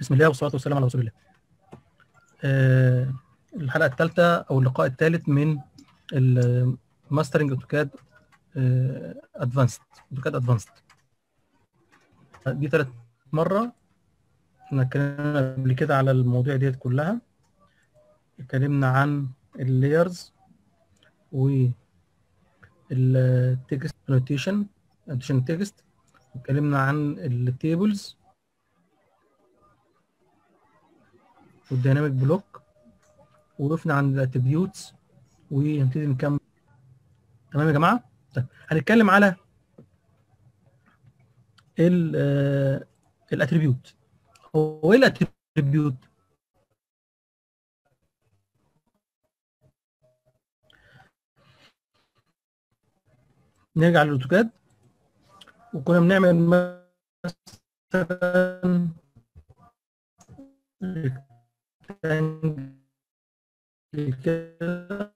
بسم الله والصلاه والسلام على رسول الله آه، الحلقه الثالثه او اللقاء الثالث من الماسترنج اوتوكاد ادفانسد اوتوكاد ادفانسد دي ثالث مره احنا اتكلمنا قبل كده على المواضيع ديت كلها اتكلمنا عن اللايرز و التكست انوتيشن انوتيشن تكست اتكلمنا عن التيبلز والديناميك بلوك وقفنا عن الاتريبيوتس وهنبتدي نكمل تمام يا جماعه طيب هنتكلم على ال الاتريبيوت هو ايه الاتريبيوت نرجع للاوتوكاد وكنا بنعمل مثلا كده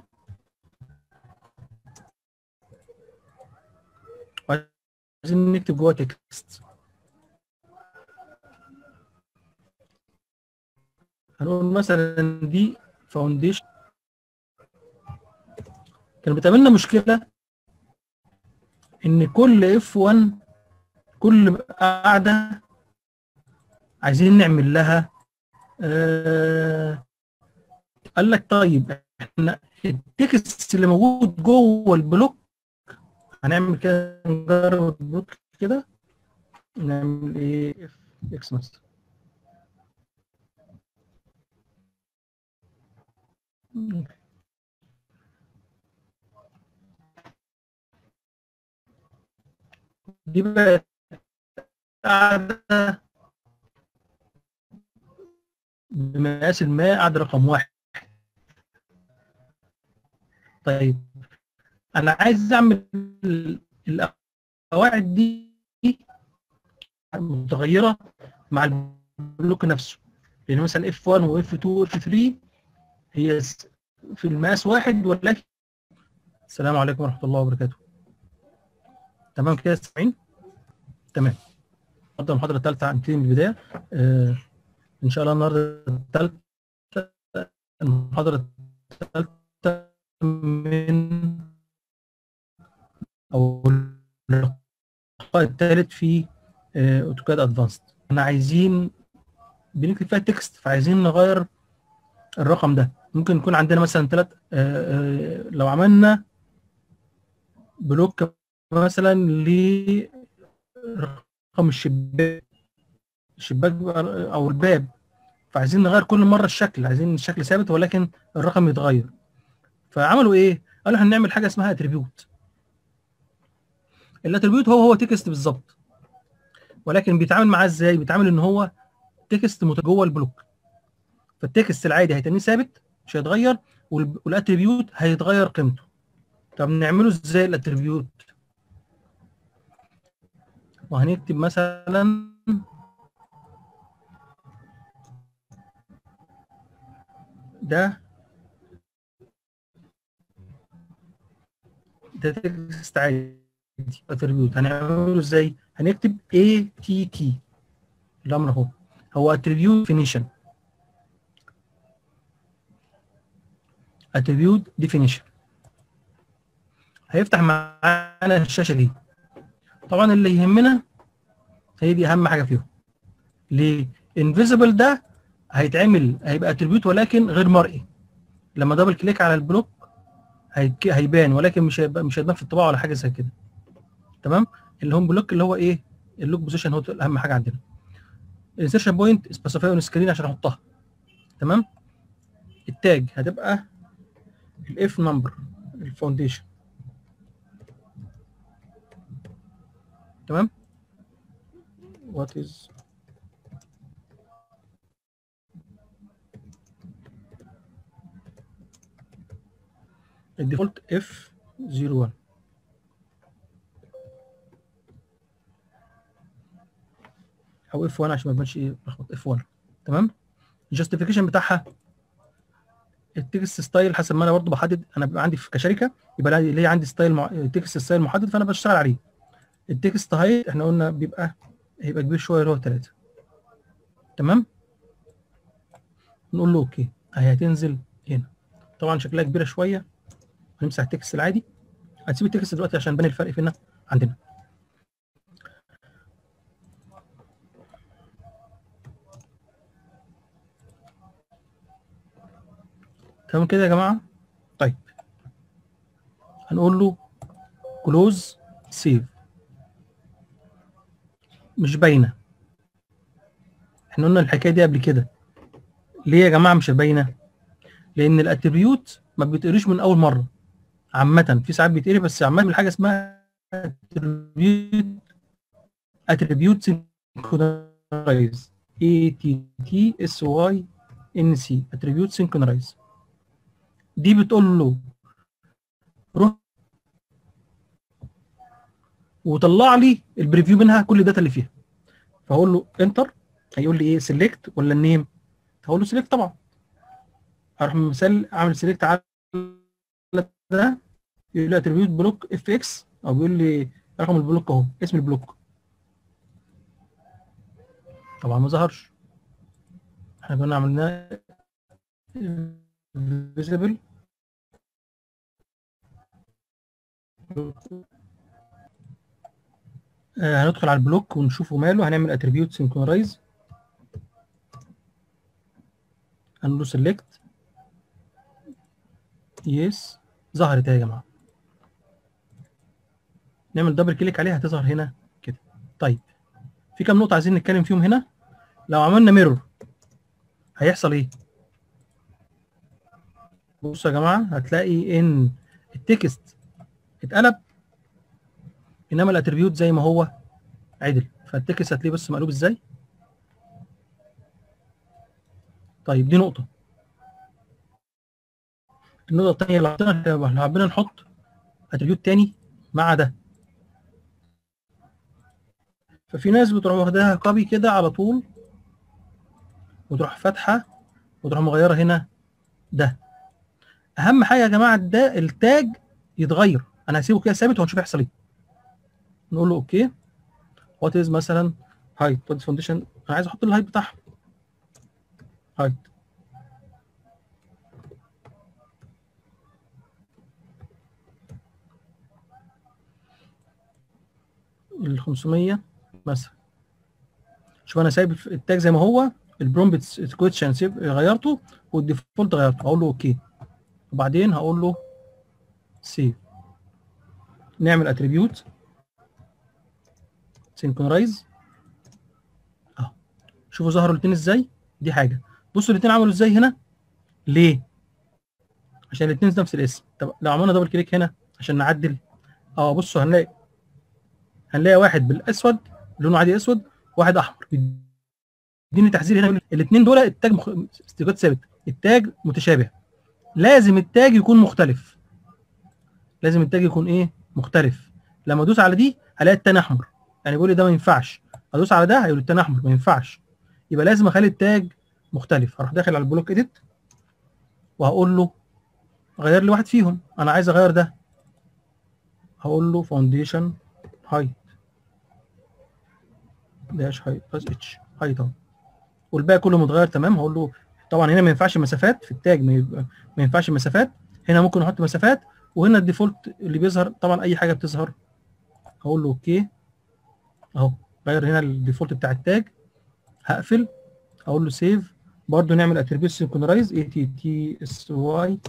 عايزين نكتب جوه تكست هنقول مثلا دي فاونديشن كان بتقابلنا مشكله ان كل اف 1 كل قاعده عايزين نعمل لها آه قال لك طيب احنا التكست اللي موجود جوه البلوك هنعمل كده نجرب البلوك كده نعمل ايه اف اكس مثلا دي بقت قاعدة بمقاس الماء قاعدة رقم واحد طيب أنا عايز أعمل القواعد دي متغيرة مع البلوك نفسه يعني مثلا F1 و F2 و F3 هي في المقاس واحد ولكن السلام عليكم ورحمة الله وبركاته تمام كده سامعين؟ تمام النهارده المحاضرة الثالثة هنبتدي من البداية آه إن شاء الله النهارده الثالثة المحاضرة الثالثة من أو اللقاء الثالث في آه أوتوكاد أدفانسد احنا عايزين بنكتب فيها تكست فعايزين نغير الرقم ده ممكن يكون عندنا مثلا ثلاث لو عملنا بلوك مثلا لرقم الشباك الشباك او الباب فعايزين نغير كل مره الشكل عايزين الشكل ثابت ولكن الرقم يتغير فعملوا ايه قالوا احنا هنعمل حاجه اسمها اتريبيوت الاتريبيوت هو هو تكست بالظبط ولكن بيتعامل معاه ازاي بيتعامل ان هو تكست جوه البلوك فالتكست العادي هيتنيه ثابت مش هيتغير والاتريبيوت هيتغير قيمته طب نعمله ازاي الاتريبيوت وهنكتب مثلا ده ده تكست عادي اتريبيوت هنعمله ازاي هنكتب att الامر اهو هو attribute definition attribute definition هيفتح معانا الشاشه دي طبعا اللي يهمنا هي دي اهم حاجه فيهم ليه invisible ده هيتعمل هيبقى اتريبيوت ولكن غير مرئي لما دبل كليك على البلوك هيبان ولكن مش هيبقى مش هيبان في الطباعه ولا حاجه زي كده تمام اللي هم بلوك اللي هو ايه اللوك بوزيشن هو اهم حاجه عندنا الانسيرشن بوينت سبيسيفاي اون سكرين عشان احطها تمام التاج هتبقى الاف نمبر الفاونديشن تمام what is الديفولت اف 01 او اف 1 عشان ما يبانش ايه لخبط اف 1 تمام الجاستيفيكيشن بتاعها التكست ستايل حسب ما انا برضو بحدد انا بيبقى عندي كشركه يبقى لي عندي ستايل مع... تكست ستايل محدد فانا بشتغل عليه التكست هايت احنا قلنا بيبقى هيبقى كبير شويه اللي هو 3 تمام نقول له اوكي اهي هتنزل هنا طبعا شكلها كبيره شويه هنمسح التكست العادي هنسيب التكست دلوقتي عشان نبان الفرق فينا عندنا تمام كده يا جماعه طيب هنقول له كلوز سيف مش باينه احنا قلنا الحكايه دي قبل كده ليه يا جماعه مش باينه لان الاتريبيوت ما بيتقريش من اول مره عامه في ساعات بيتقري بس عامه من حاجه اسمها اتريبيوت اتريبيوت سينكونايز اي تي تي اس واي ان سي اتريبيوت سينكونايز دي بتقول له روح وطلع لي البريفيو منها كل الداتا اللي فيها فهقول له انتر هيقول لي ايه سيلكت ولا النيم هقول له سيلكت طبعا هروح مثال اعمل سيلكت على ده يقول لي اتريبيوت بلوك اف اكس او بيقول لي رقم البلوك اهو اسم البلوك طبعا ما ظهرش احنا كنا عملناه فيزيبل آه هندخل على البلوك ونشوفه ماله هنعمل اتريبيوت سينكرونايز هنقول له سيلكت يس ظهرت اهي يا جماعه نعمل دبل كليك عليها هتظهر هنا كده طيب في كام نقطه عايزين نتكلم فيهم هنا لو عملنا ميرور هيحصل ايه بصوا يا جماعه هتلاقي ان التكست اتقلب انما الاتريبيوت زي ما هو عدل فالتكست هتلاقيه بس مقلوب ازاي طيب دي نقطه النقطه الثانيه اللي حطينا لو حبينا نحط اتريبيوت تاني مع ده ففي ناس بتروح واخداها كوبي كده على طول وتروح فاتحه وتروح مغيره هنا ده اهم حاجه يا جماعه ده التاج يتغير انا هسيبه كده ثابت وهنشوف يحصل ايه نقول له اوكي وات از مثلا هايت وات فاونديشن انا عايز احط الهايت بتاعها هايت ال 500 مثلا شوف انا سايب التاج زي ما هو البرومبت كويشن غيرته والديفولت غيرته اقول له اوكي وبعدين هقول له سيف نعمل اتريبيوت سينكرونايز اهو شوفوا ظهروا الاثنين ازاي دي حاجه بصوا الاثنين عملوا ازاي هنا ليه عشان الاثنين نفس الاسم طب لو عملنا دبل كليك هنا عشان نعدل اه بصوا هنلاقي هنلاقي واحد بالاسود لونه عادي اسود واحد احمر بيديني تحذير هنا الاثنين دول التاج مخ... استيقاظ ثابت التاج متشابه لازم التاج يكون مختلف لازم التاج يكون ايه مختلف لما ادوس على دي هلاقي التاني احمر يعني بيقول لي ده ما ينفعش ادوس على ده هيقول لي التاني احمر ما ينفعش يبقى لازم اخلي التاج مختلف هروح داخل على البلوك اديت وهقول له غير لي واحد فيهم انا عايز اغير ده هقول له فاونديشن هايت داش هايت بلس اتش هايت اهو والباقي كله متغير تمام هقول له طبعا هنا ما ينفعش مسافات في التاج ما, يبقى ما ينفعش مسافات هنا ممكن احط مسافات وهنا الديفولت اللي بيظهر طبعا اي حاجه بتظهر هقول له اوكي اهو غير هنا الديفولت بتاع التاج هقفل اقول له سيف برضه نعمل اتريبيوت سينكرونايز اي تي تي اس واي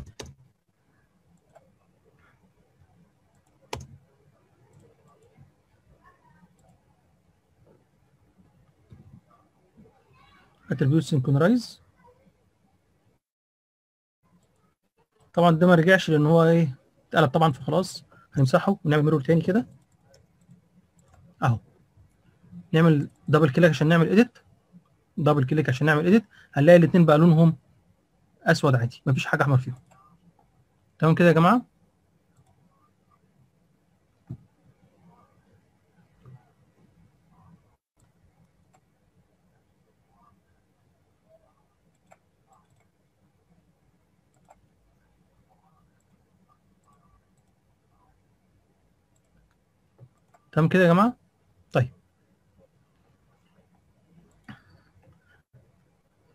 اتريبيوت سينكرونايز طبعا ده ما رجعش لان هو ايه اتقلب طبعا فخلاص هنمسحه ونعمل ميرور تاني كده اهو نعمل دبل كليك عشان نعمل اديت دبل كليك عشان نعمل اديت هنلاقي الاثنين بقى لونهم اسود عادي مفيش حاجه احمر فيهم تمام كده يا جماعه تمام كده يا جماعه طيب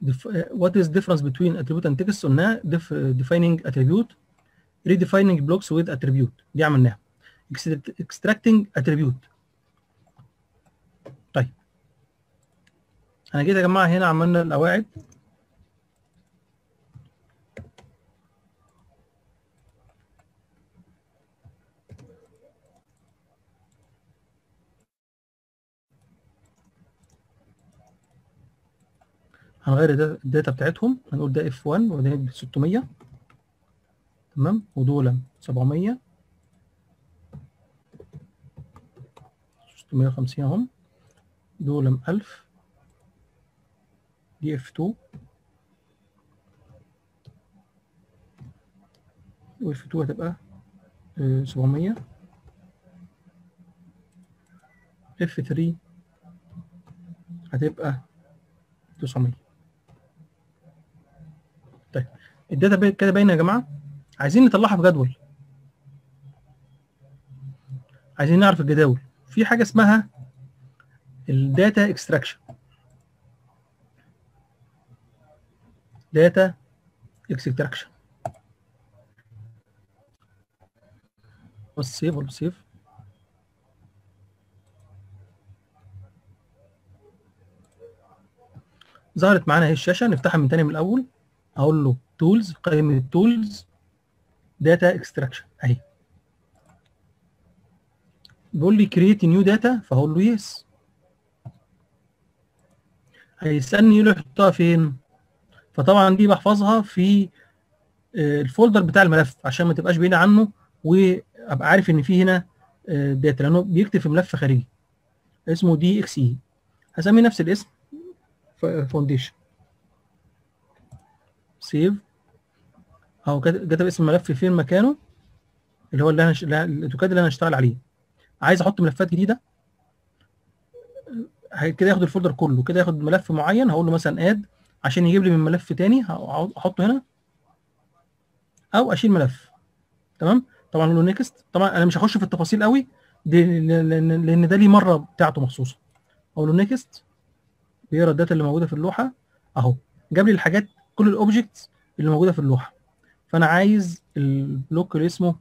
what is difference between attribute and text قلنا def, defining attribute redefining blocks with attribute دي عملناها extracting attribute طيب انا جيت يا جماعه هنا عملنا القواعد هنغير الداتا بتاعتهم هنقول ده اف 1 وده 600 تمام ودول 700 650 اهم دول 1000 دي اف 2 واف 2 هتبقى 700 اف 3 هتبقى 900 طيب الداتا كده باينه يا جماعه عايزين نطلعها في جدول عايزين نعرف الجداول في حاجه اسمها الداتا اكستراكشن داتا اكستراكشن بس سيف ولا سيف ظهرت معانا اهي الشاشه نفتحها من تاني من الاول اقول له تولز قائمه تولز داتا اكستراكشن اهي بيقول لي كرييت نيو داتا فهقول له يس هيسالني يقول لي احطها فين فطبعا دي بحفظها في الفولدر بتاع الملف عشان ما تبقاش بعيده عنه وابقى عارف ان في هنا داتا لانه بيكتب في ملف خارجي اسمه دي اكس اي هسميه نفس الاسم فاونديشن سيف اهو كتب اسم الملف فين مكانه اللي هو اللي انا الاوتوكاد اللي انا هشتغل عليه عايز احط ملفات جديده كده ياخد الفولدر كله كده ياخد ملف معين هقول له مثلا اد عشان يجيب لي من ملف تاني احطه هنا او اشيل ملف تمام طبعا اقول له نيكست طبعا انا مش هخش في التفاصيل قوي دي لان ده ليه مره بتاعته مخصوصه اقول له نيكست بيقرا الداتا اللي موجوده في اللوحه اهو جاب لي الحاجات كل الاوبجكتس اللي موجوده في اللوحه فانا عايز البلوك اللي اسمه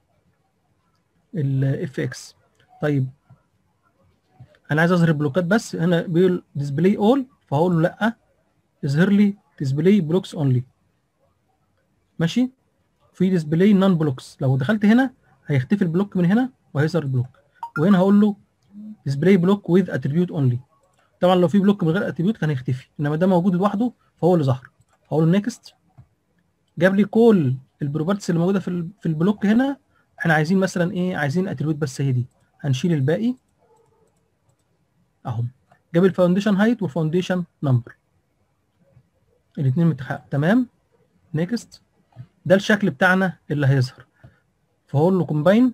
الاف اكس طيب انا عايز اظهر البلوكات بس هنا بيقول ديسبلاي اول فهقول له لا اظهر لي ديسبلاي بلوكس اونلي ماشي في ديسبلاي نون بلوكس لو دخلت هنا هيختفي البلوك من هنا وهيظهر البلوك وهنا هقول له ديسبلاي بلوك وذ اتريبيوت اونلي طبعا لو في بلوك من غير اتريبيوت كان هيختفي انما ده موجود لوحده فهو اللي ظهر هقول له نيكست جاب لي كل البروبرتيز اللي موجوده في في البلوك هنا احنا عايزين مثلا ايه عايزين اتريبيوت بس هي دي هنشيل الباقي اهم جاب الفاونديشن هايت والفاونديشن نمبر الاثنين متحقق تمام نيكست ده الشكل بتاعنا اللي هيظهر فهقول له كومباين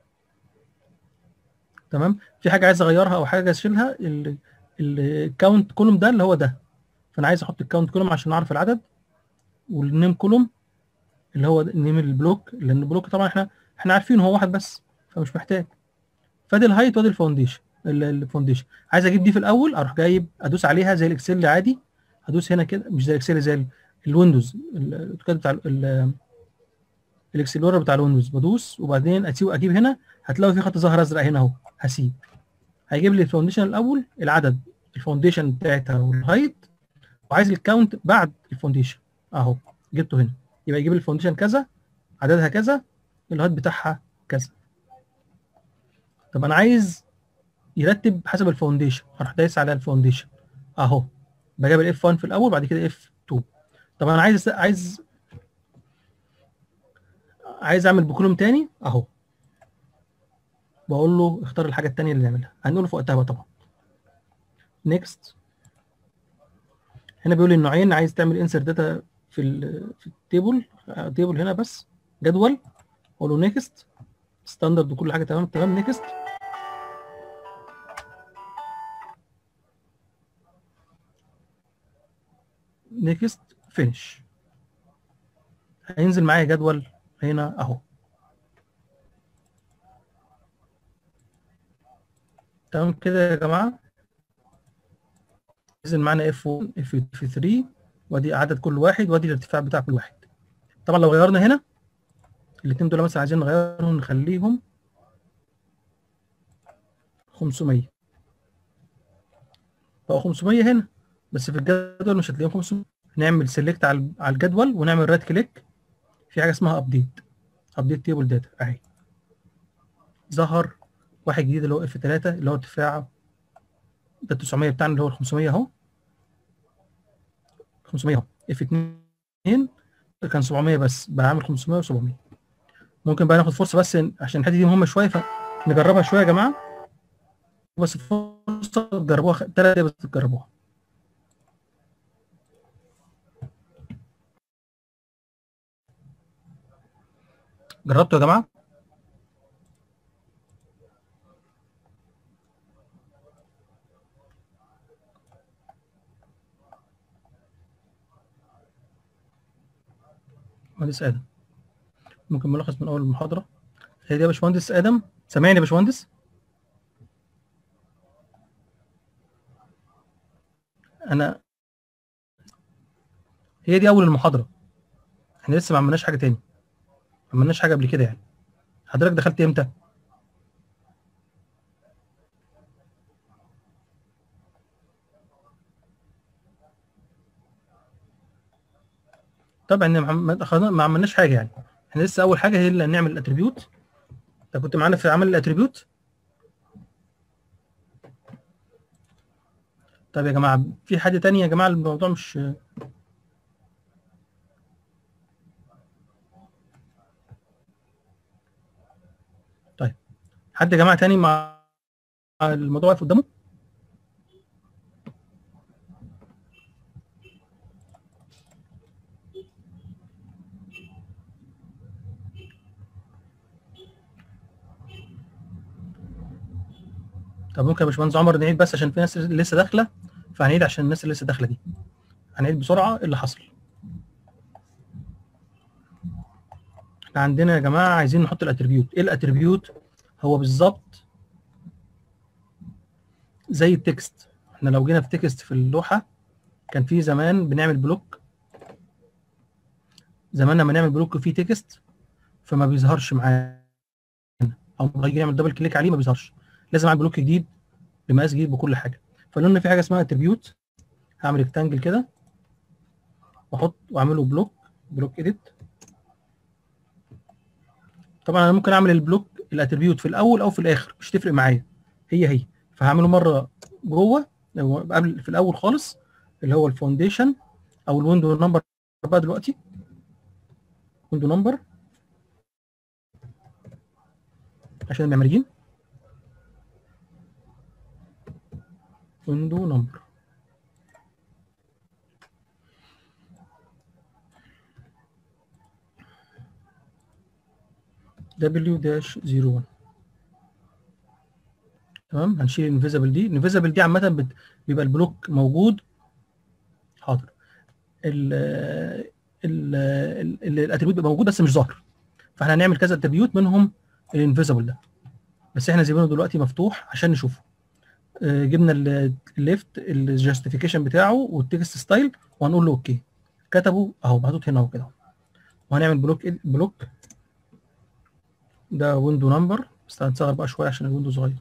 تمام في حاجه عايز اغيرها او حاجه اشيلها الكاونت كولوم ده اللي هو ده فانا عايز احط الكاونت كولوم عشان اعرف العدد والنيم كولوم اللي هو نيم البلوك لان البلوك طبعا احنا احنا عارفين هو واحد بس فمش محتاج فادي الهايت وادي الفاونديشن الفاونديشن عايز اجيب دي في الاول اروح جايب ادوس عليها زي الاكسل عادي هدوس هنا كده مش زي الاكسل زي الويندوز الاوتوكاد بتاع الاكسلورر بتاع الويندوز بدوس وبعدين اسيب اجيب هنا هتلاقي في خط ظهر ازرق هنا اهو هسيب هيجيب لي الفاونديشن الاول العدد الفاونديشن بتاعتها والهايت وعايز الكاونت بعد الفاونديشن اهو جبته هنا يبقى يجيب لي الفاونديشن كذا عددها كذا الهايت بتاعها كذا طب انا عايز يرتب حسب الفاونديشن اروح دايس على الفاونديشن اهو بجيب الاف 1 في الاول بعد كده اف 2 طب انا عايز عايز عايز اعمل بكولوم تاني اهو بقول له اختار الحاجه الثانيه اللي نعملها هنقول في وقتها بقى طبعا نيكست هنا بيقول لي النوعين عايز تعمل انسر داتا في ال في التيبل تيبل هنا بس جدول اقول له نيكست ستاندرد وكل حاجه تمام تمام نيكست نيكست فينش هينزل معايا جدول هنا اهو تمام كده يا جماعه نزل معانا اف 1 اف 3 وادي عدد كل واحد وادي الارتفاع بتاع كل واحد طبعا لو غيرنا هنا الاثنين دول مثلا عايزين نغيرهم نخليهم 500 بقوا 500 هنا بس في الجدول مش هتلاقيهم 500 نعمل سيلكت على على الجدول ونعمل رايت كليك في حاجه اسمها ابديت ابديت تيبل داتا اهي ظهر واحد جديد اللي هو اف 3 اللي هو ارتفاع ده 900 بتاعنا اللي هو ال 500 اهو 500 اهو اف 2 كان 700 بس بقى عامل 500 و700 ممكن بقى ناخد فرصه بس عشان الحته دي مهمه شويه فنجربها شويه يا جماعه بس فرصه تجربوها ثلاث دقايق بس تجربوها جربتوا يا جماعه مهندس ادم ممكن ملخص من اول المحاضره هي دي يا باشمهندس ادم سامعني يا باشمهندس انا هي دي اول المحاضره احنا لسه ما عملناش حاجه تاني ما عملناش حاجه قبل كده يعني حضرتك دخلت امتى طبعا ما عملناش حاجه يعني احنا لسه اول حاجه هي اللي نعمل الاتريبيوت انت كنت معانا في عمل الاتريبيوت طيب يا جماعه في حاجه تانية يا جماعه الموضوع مش طيب حد يا جماعه تاني مع الموضوع واقف قدامه طب ممكن يا باشمهندس عمر نعيد بس عشان في ناس لسه داخله فهنعيد عشان الناس اللي لسه داخله دي هنعيد بسرعه اللي حصل احنا عندنا يا جماعه عايزين نحط الاتريبيوت ايه الاتريبيوت هو بالظبط زي التكست احنا لو جينا في تكست في اللوحه كان في زمان بنعمل بلوك زمان لما نعمل بلوك فيه تكست فما بيظهرش معانا او نيجي نعمل دبل كليك عليه ما بيظهرش لازم اعمل بلوك جديد بمقاس جديد بكل حاجه فقالوا في حاجه اسمها اتريبيوت هعمل ريكتانجل كده واحط واعمله بلوك بلوك اديت طبعا انا ممكن اعمل البلوك الاتريبيوت في الاول او في الاخر مش تفرق معايا هي هي فهعمله مره جوه قبل في الاول خالص اللي هو الفاونديشن او الويندو نمبر بقى دلوقتي ويندو نمبر عشان المعماريين window number w dash 01 تمام هنشيل الانفيزبل دي الانفيزبل دي عامه بيبقى البلوك موجود حاضر ال ال الاتريبيوت بيبقى موجود بس مش ظاهر فاحنا هنعمل كذا اتريبيوت منهم الانفيزبل ده بس احنا سايبينه دلوقتي مفتوح عشان نشوفه جبنا الليفت الجاستيفيكيشن بتاعه والتكست ستايل وهنقول له اوكي كتبه اهو محطوط هنا اهو كده وهنعمل بلوك بلوك ده ويندو نمبر بس هنصغر بقى شويه عشان الويندو صغير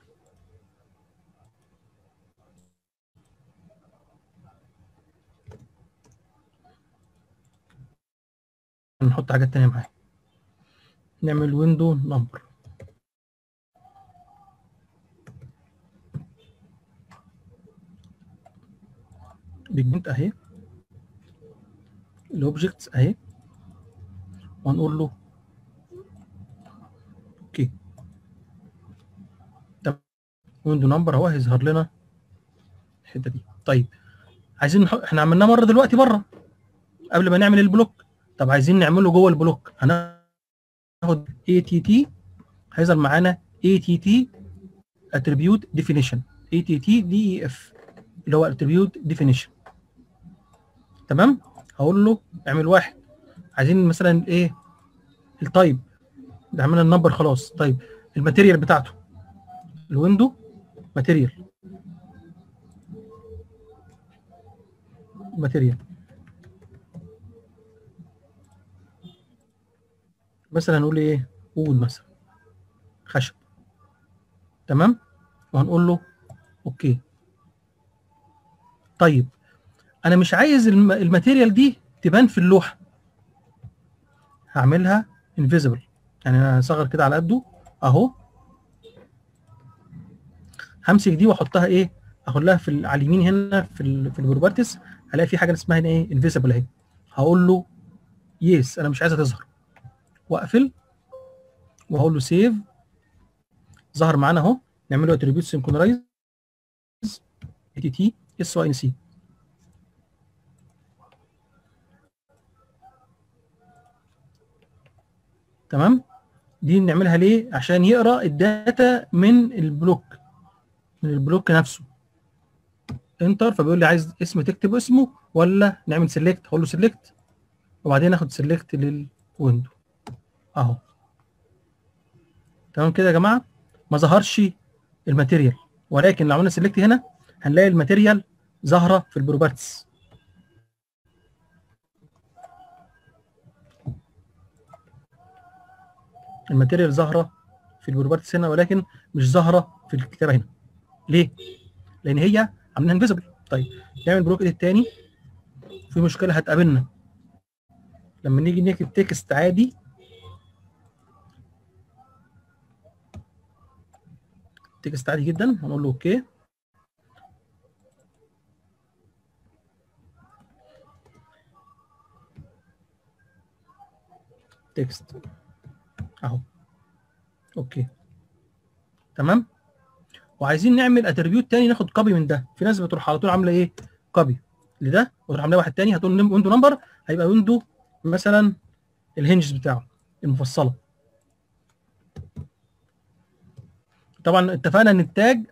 نحط حاجات تانية معاه نعمل ويندو نمبر بيجمنت اهي الاوبجكتس اهي وهنقول له اوكي طب ويندو نمبر اهو هيظهر لنا الحته دي طيب عايزين نحط احنا عملناه مره دلوقتي بره قبل ما نعمل البلوك طب عايزين نعمله جوه البلوك هناخد اي تي تي هيظهر معانا اي تي تي اتريبيوت ديفينيشن اي تي تي دي اي اف اللي هو اتريبيوت ديفينيشن تمام هقول له اعمل واحد عايزين مثلا ايه التايب ده عملنا النمبر خلاص طيب الماتيريال بتاعته الويندو ماتيريال ماتيريال مثلا هنقول ايه وود مثلا خشب تمام وهنقول له اوكي طيب انا مش عايز الم- الماتيريال دي تبان في اللوحه هعملها انفيزبل يعني انا هصغر كده على قده اهو همسك دي واحطها ايه اخد لها في ال- على اليمين هنا في ال في البروبرتيز هلاقي في حاجه اسمها هنا ايه انفيزبل اهي هقول له يس انا مش عايزها تظهر واقفل وهقول له سيف ظهر معانا اهو نعمل له اتريبيوت سينكرونايز تي تي اس واي ان سي تمام دي نعملها ليه عشان يقرا الداتا من البلوك من البلوك نفسه انتر فبيقول لي عايز اسم تكتب اسمه ولا نعمل سيلكت هقول له سيلكت وبعدين اخد سيلكت للويندو اهو تمام كده يا جماعه ما ظهرش الماتيريال ولكن لو عملنا سيلكت هنا هنلاقي الماتيريال ظاهره في البروبرتس الماتيريال ظاهره في البروبرتس هنا ولكن مش ظاهره في الكتابه هنا ليه؟ لان هي عاملينها انفيزبل طيب نعمل بلوك ايديت تاني في مشكله هتقابلنا لما نيجي نكتب تكست عادي تكست عادي جدا هنقول له اوكي تكست اهو اوكي تمام وعايزين نعمل اتريبيوت تاني ناخد كوبي من ده في ناس بتروح على طول عامله ايه كوبي لده وتروح عامله واحد تاني هتقول ويندو نمبر هيبقى ويندو مثلا الهنجز بتاعه المفصله طبعا اتفقنا ان التاج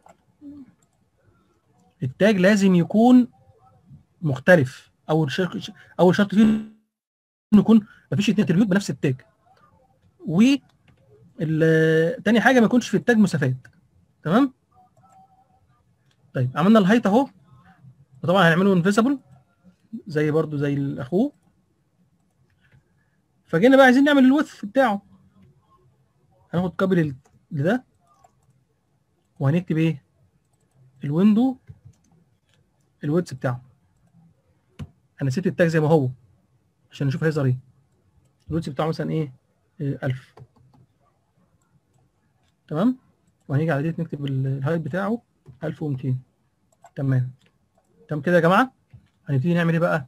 التاج لازم يكون مختلف اول شرط اول شرط فيه انه يكون مفيش اتنين اتريبيوت بنفس التاج و ال- تاني حاجه ما يكونش في التاج مسافات تمام طيب عملنا الهايت اهو وطبعا هنعمله انفيزبل زي برضو زي الاخوه فجينا بقى عايزين نعمل الوث بتاعه هناخد كابل ال- لده وهنكتب ايه الويندو الويدث بتاعه انا سبت التاج زي ما هو عشان نشوف هيظهر ايه الويدث بتاعه مثلا ايه إيه، 1000 تمام وهنيجي على ديت نكتب ال- الهايت بتاعه 1200 تمام تمام كده يا جماعه هنبتدي نعمل ايه بقى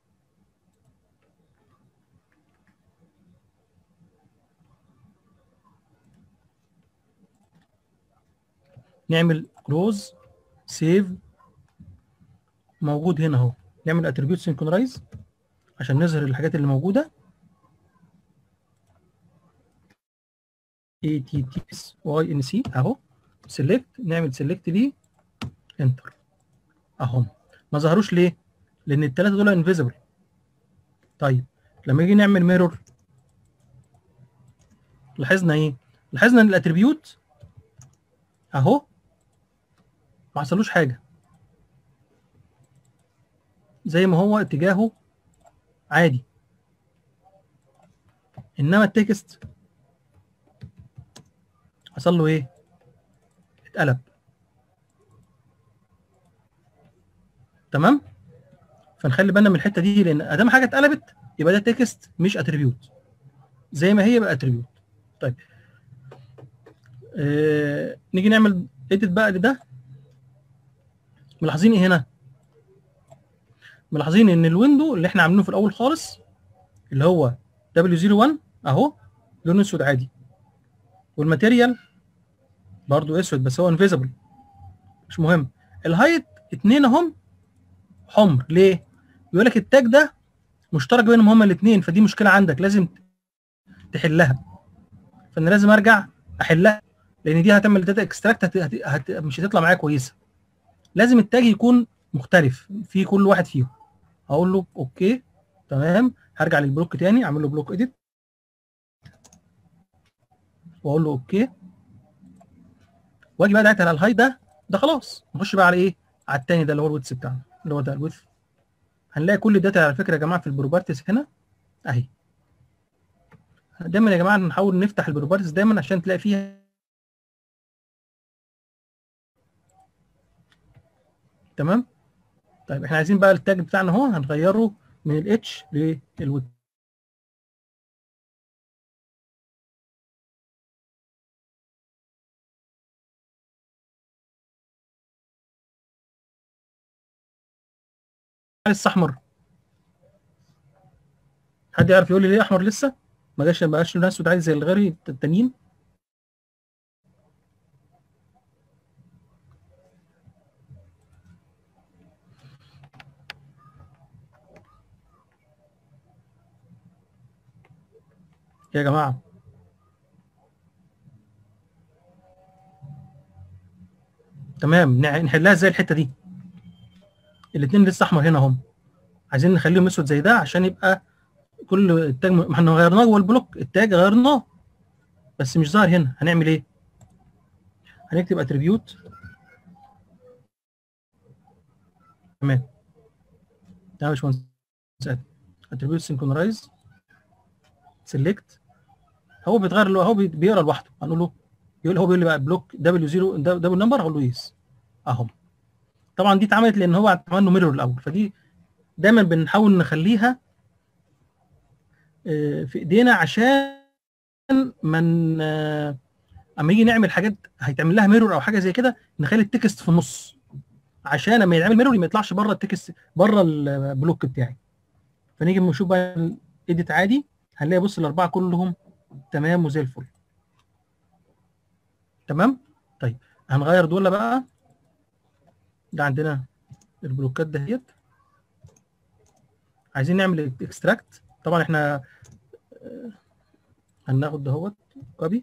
نعمل كلوز سيف موجود هنا اهو نعمل اتريبيوت سينكرونايز عشان نظهر الحاجات اللي موجوده اي تي تي اس واي ان سي اهو سيلكت نعمل سيلكت ليه انتر اهم ما ظهروش ليه لان الثلاثه دول انفيزبل طيب لما يجي نعمل ميرور لاحظنا ايه لاحظنا ان الاتريبيوت اهو ما حصلوش حاجه زي ما هو اتجاهه عادي انما التكست حصل له ايه اتقلب تمام فنخلي بالنا من الحته دي لان ادام حاجه اتقلبت يبقى ده تكست مش اتريبيوت زي ما هي يبقى اتريبيوت طيب آه نيجي نعمل اديت بقى لده ملاحظين ايه هنا ملاحظين ان الويندو اللي احنا عاملينه في الاول خالص اللي هو W01 اهو لونه اسود عادي والماتيريال برضو اسود بس هو انفيزبل مش مهم الهايت اتنين اهم حمر ليه بيقول لك التاج ده مشترك بينهم هما الاثنين فدي مشكله عندك لازم تحلها فانا لازم ارجع احلها لان دي هتعمل داتا اكستراكت هت... هت... هت... مش هتطلع معايا كويسه لازم التاج يكون مختلف في كل واحد فيهم هقول له اوكي تمام هرجع للبلوك تاني اعمل له بلوك اديت واقول له اوكي واجي بقى دلوقتي على الهاي ده ده خلاص نخش بقى على ايه على التاني ده اللي هو الويتس بتاعنا اللي هو ده الويث هنلاقي كل الداتا على فكره يا جماعه في البروبرتيز هنا اهي دايما يا جماعه نحاول نفتح البروبرتيز دايما عشان تلاقي فيها تمام طيب احنا عايزين بقى التاج بتاعنا اهو هنغيره من الاتش للويب لسه احمر حد يعرف يقول لي ليه احمر لسه ما جاش ما بقاش لونه اسود عادي زي الغير التانيين يا جماعه تمام نع- نحلها ازاي الحته دي الاثنين لسه احمر هنا هم عايزين نخليهم اسود زي ده عشان يبقى كل التاج ما احنا غيرناه جوه البلوك التاج غيرناه بس مش ظاهر هنا هنعمل ايه هنكتب اتريبيوت تمام ده يا باشمهندس اتريبيوت سينكرونايز سيلكت هو بيتغير له هو بي- بيقرا لوحده هنقول له يقول هو بيقول لي بقى بلوك دبليو 0 دبل نمبر هقول له يس اهو طبعا دي اتعملت لان هو عمل له ميرور الاول فدي دايما بنحاول نخليها آه، في ايدينا عشان من آه، اما يجي نعمل حاجات هيتعمل لها ميرور او حاجه زي كده نخلي التكست في النص عشان لما يتعمل ميرور ما يطلعش بره التكست بره البلوك بتاعي فنيجي نشوف بقى الايديت عادي هنلاقي بص الاربعه كلهم تمام وزي الفل تمام طيب هنغير دول بقى ده عندنا البلوكات دهيت عايزين نعمل اكستراكت طبعا احنا آه، هناخد دهوت كوبي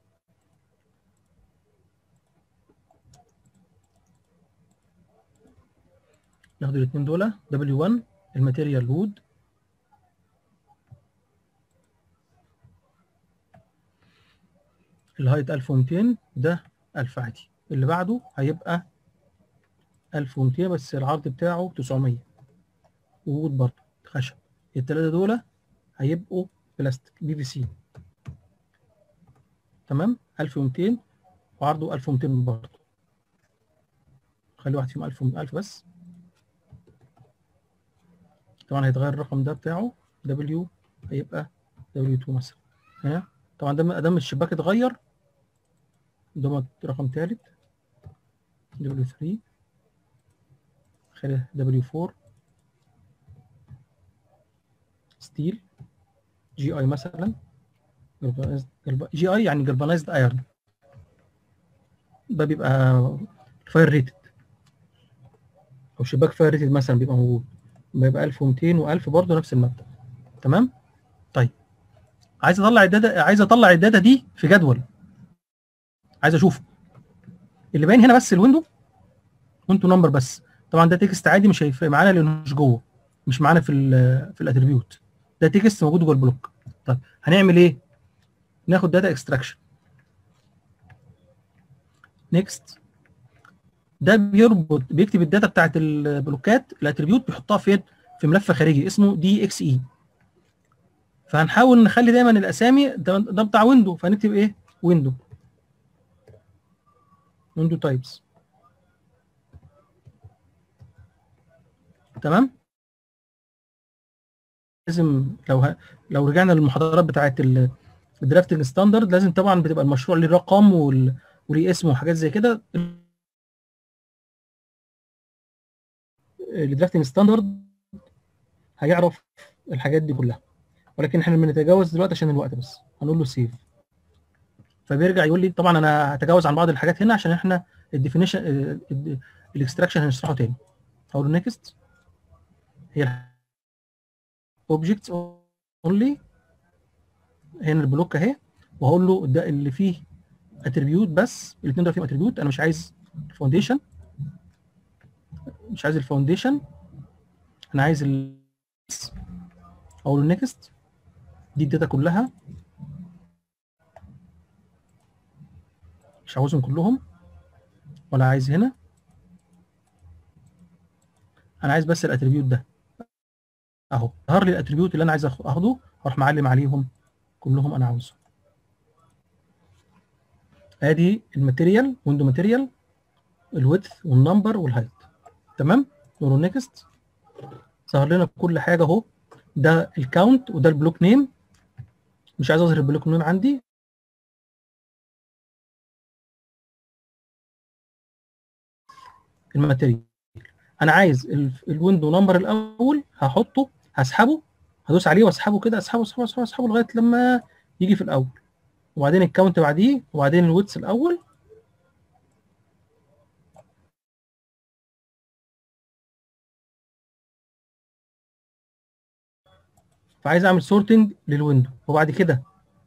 ناخد الاثنين دول W1 الماتيريال لود الهايت 1200 ده 1000 عادي اللي بعده هيبقى 1200 بس العرض بتاعه 900 وود برضه خشب الثلاثه دول هيبقوا بلاستيك بي في سي تمام 1200 وعرضه 1200 برضه خلي واحد فيهم 1000 1000 بس طبعا هيتغير الرقم ده بتاعه W هيبقى W2 مثلا ها طبعا ده ادام الشباك اتغير ده رقم ثالث W3 خلي W4 ستيل جي اي مثلا جي اي يعني جلفانايزد ايرون ده بيبقى فاير ريتد او شباك فاير ريتد مثلا بيبقى موجود بيبقى 1200 و1000 برضه نفس المبدا تمام طيب عايز اطلع الداتا عايز اطلع الداتا دي في جدول عايز اشوفه اللي باين هنا بس الويندو ويندو نمبر بس طبعا ده تكست عادي مش هيفرق معانا لانه مش جوه مش معانا في ال في الاتريبيوت ده تكست موجود جوه البلوك طيب هنعمل ايه ناخد داتا اكستراكشن نيكست ده بيربط بيكتب الداتا بتاعت البلوكات الاتريبيوت بيحطها فين في ملف خارجي اسمه دي اكس اي فهنحاول نخلي دايما الاسامي ده, ده بتاع ويندو فهنكتب ايه ويندو ويندو تايبس تمام لازم لو ه... لو رجعنا للمحاضرات بتاعت الدرافتنج ستاندرد لازم طبعا بتبقى المشروع ليه رقم وال... وليه اسم وحاجات زي كده الدرافتنج ستاندرد هيعرف الحاجات دي كلها ولكن احنا بنتجاوز دلوقتي عشان الوقت بس هنقول له سيف فبيرجع يقول لي طبعا انا هتجاوز عن بعض الحاجات هنا عشان احنا الديفينيشن الاكستراكشن هنشرحه تاني هقول له نيكست هي اوبجكتس اونلي هنا البلوك اهي وهقول له ده اللي فيه اتريبيوت بس الاثنين دول فيهم اتريبيوت انا مش عايز الفاونديشن مش عايز الفاونديشن انا عايز ال اقول له نيكست دي الداتا كلها مش عاوزهم كلهم ولا عايز هنا انا عايز بس الاتريبيوت ده اهو ظهر لي الاتريبيوت اللي انا عايز اخده هروح معلم عليهم كلهم انا عاوزهم ادي الماتيريال ويندو ماتيريال الويدث والنمبر والهايت تمام نقول نيكست ظهر لنا كل حاجه اهو ده الكاونت وده البلوك نيم مش عايز اظهر البلوك نيم عندي الماتيريال انا عايز الويندو نمبر الاول هحطه هسحبه هدوس عليه واسحبه كده اسحبه اسحبه اسحبه اسحبه لغايه لما يجي في الاول وبعدين الكاونت بعديه وبعدين الويتس الاول فعايز اعمل سورتنج للويندو وبعد كده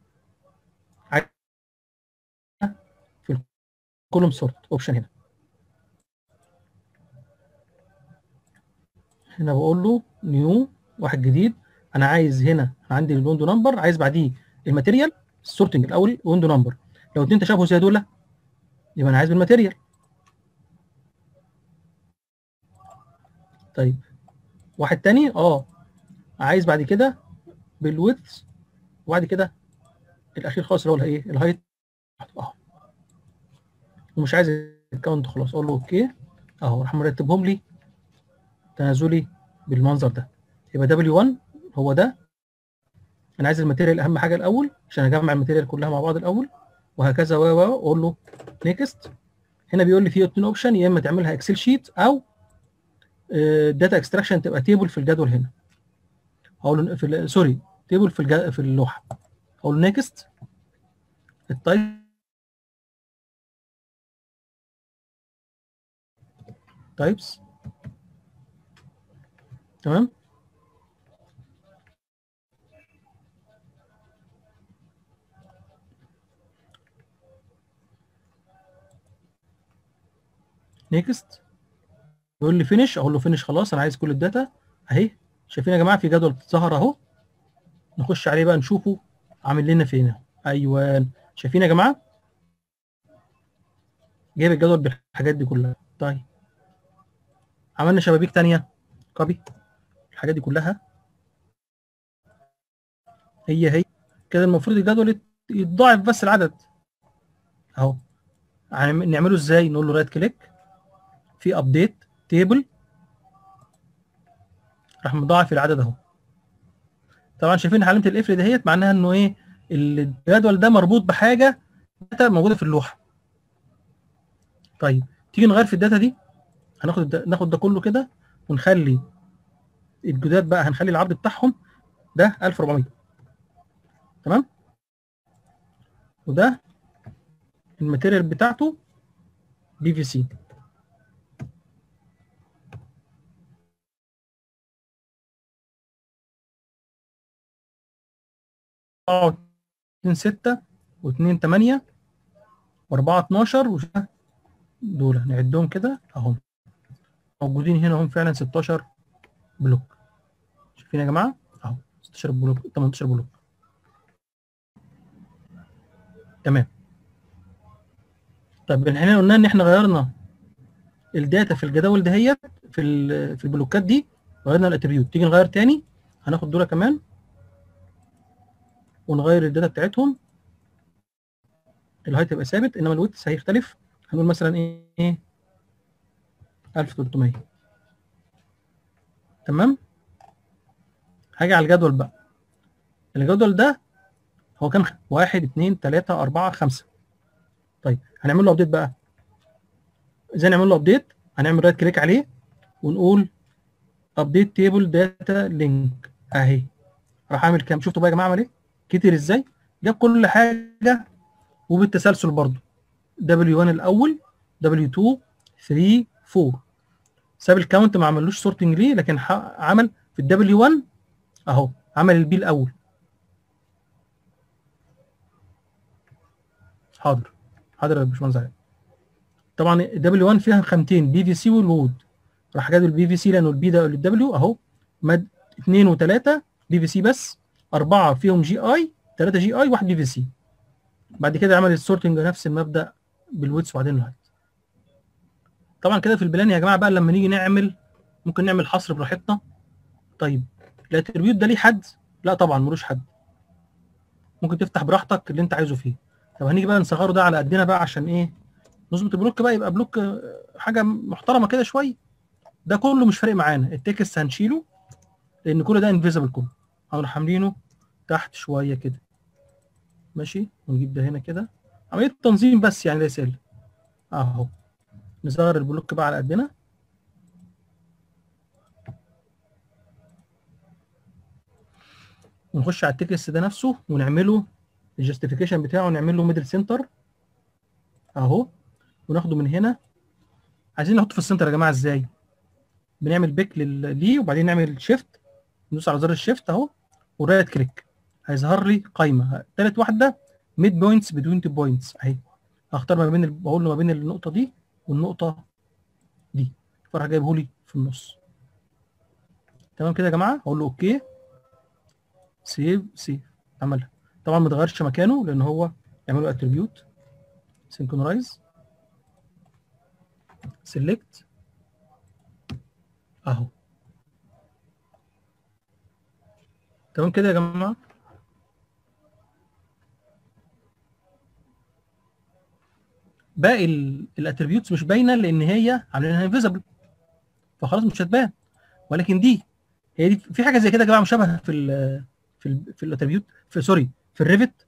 في الكولوم سورت اوبشن هنا هنا بقول له نيو واحد جديد انا عايز هنا عندي الويندو نمبر عايز بعديه الماتيريال السورتنج الاول ويندو نمبر لو اتنين تشابهوا زي دول يبقى انا عايز بالماتيريال طيب واحد تاني اه عايز بعد كده بالويدث وبعد كده الاخير خالص اللي هو الايه الهايت اهو ومش عايز الكاونت خلاص اقول له اوكي اهو راح مرتبهم لي تنازلي بالمنظر ده يبقى W1 هو ده انا عايز الماتيريال اهم حاجه الاول عشان اجمع الماتيريال كلها مع بعض الاول وهكذا و و اقول له نيكست هنا بيقول لي في اتنين اوبشن يا اما تعملها اكسل شيت او داتا اكستراكشن تبقى تيبل في الجدول هنا هقول له في سوري تيبل في الج... في اللوحه اقول له نيكست التايب تايبس تمام نيكست يقول لي فينش اقول له فينش خلاص انا عايز كل الداتا اهي شايفين يا جماعه في جدول ظهر اهو نخش عليه بقى نشوفه عامل لنا فين ايوه شايفين يا جماعه جايب الجدول بالحاجات دي كلها طيب عملنا شبابيك تانية كوبي الحاجات دي كلها هي هي كده المفروض الجدول يتضاعف بس العدد اهو نعمله ازاي نقول له رايت كليك في ابديت تيبل راح مضاعف العدد اهو طبعا شايفين علامه القفل دهيت معناها انه ايه الجدول ده مربوط بحاجه داتا موجوده في اللوحه طيب تيجي نغير في الداتا دي هناخد ده ناخد ده كله كده ونخلي الجداد بقى هنخلي العرض بتاعهم ده 1400 تمام وده الماتيريال بتاعته بي في سي اتنين ستة واتنين تمانية واربعة اتناشر دول نعدهم كده اهم موجودين هنا هم فعلا 16 بلوك شايفين يا جماعه اهو 16 بلوك 18 بلوك تمام طب احنا قلنا ان احنا غيرنا الداتا في الجداول دهيت في في البلوكات دي غيرنا الاتريبيوت تيجي نغير تاني هناخد دول كمان ونغير الداتا بتاعتهم الهايت يبقى ثابت انما الويتس هيختلف هنقول مثلا ايه 1300 تمام هاجي على الجدول بقى الجدول ده هو كام واحد اتنين تلاتة أربعة خمسة طيب هنعمل له ابديت بقى ازاي نعمل له ابديت هنعمل رايت كليك عليه ونقول ابديت تيبل داتا لينك اهي راح اعمل كام شفتوا بقى يا جماعه عمل ايه كتر ازاي جاب كل حاجه وبالتسلسل برضو W1 الاول W2 3 4 ساب الكاونت ما عملوش سورتنج ليه لكن عمل في الدبليو 1 اهو عمل البي الاول حاضر حاضر يا باشمهندس علي طبعا الدبليو 1 فيها خامتين بي في سي والوود راح جاب البي في سي لانه البي ده للدبليو اهو مد 2 و3 بي في سي بس اربعه فيهم جي اي 3 جي اي واحد بي في سي بعد كده عمل السورتنج نفس المبدا بالويتس وبعدين الهايت طبعا كده في البلان يا جماعه بقى لما نيجي نعمل ممكن نعمل حصر براحتنا طيب الاتريبيوت ده ليه حد لا طبعا ملوش حد ممكن تفتح براحتك اللي انت عايزه فيه طب هنيجي بقى نصغره ده على قدنا بقى عشان ايه نظبط البلوك بقى يبقى بلوك آه، حاجه محترمه كده شويه ده كله مش فارق معانا التكست هنشيله لان كل ده انفيزبل كله هنروح عاملينه تحت شويه كده ماشي ونجيب ده هنا كده عمليه تنظيم بس يعني ليس الا اهو نصغر البلوك بقى على قدنا ونخش على التكست ده نفسه ونعمله الجاستيفيكيشن بتاعه نعمل له ميدل سنتر اهو وناخده من هنا عايزين نحطه في السنتر يا جماعه ازاي بنعمل بيك لل- ليه وبعدين نعمل شيفت ندوس على زر الشيفت اهو ورايت كليك هيظهر لي قايمه تالت واحده ميد بوينتس بتوين تو بوينتس اهي هختار ما بين ال- بقول له ما بين النقطه دي والنقطه دي فراح جايبه لي في النص تمام كده يا جماعه اقول له اوكي سيف سيف عملها طبعا ما اتغيرش مكانه لان هو يعمل له اتريبيوت سينكرونايز سيلكت اهو تمام كده يا جماعه باقي الاتريبيوتس مش باينه لان هي عاملينها انفيزبل فخلاص مش هتبان ولكن دي هي دي في حاجه زي كده يا جماعه مشابهه في ال في ال في الاتريبيوت في سوري في الريفت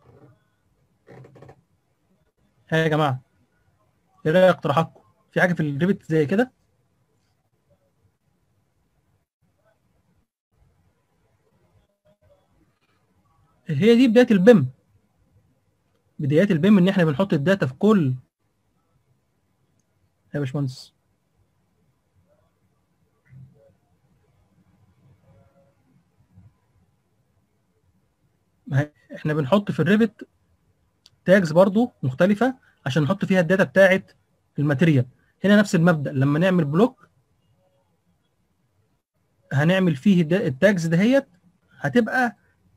ها يا جماعه ايه رايك اقتراحاتكم في حاجه في الريفت زي كده هي دي بدايه البيم بدايات البيم ان احنا بنحط الداتا في كل يا باشمهندس ما هي- احنا بنحط في الريفت تاجز برضو مختلفه عشان نحط فيها الداتا بتاعه الماتيريال هنا نفس المبدا لما نعمل بلوك هنعمل فيه الدا- التاجز دهيت هتبقى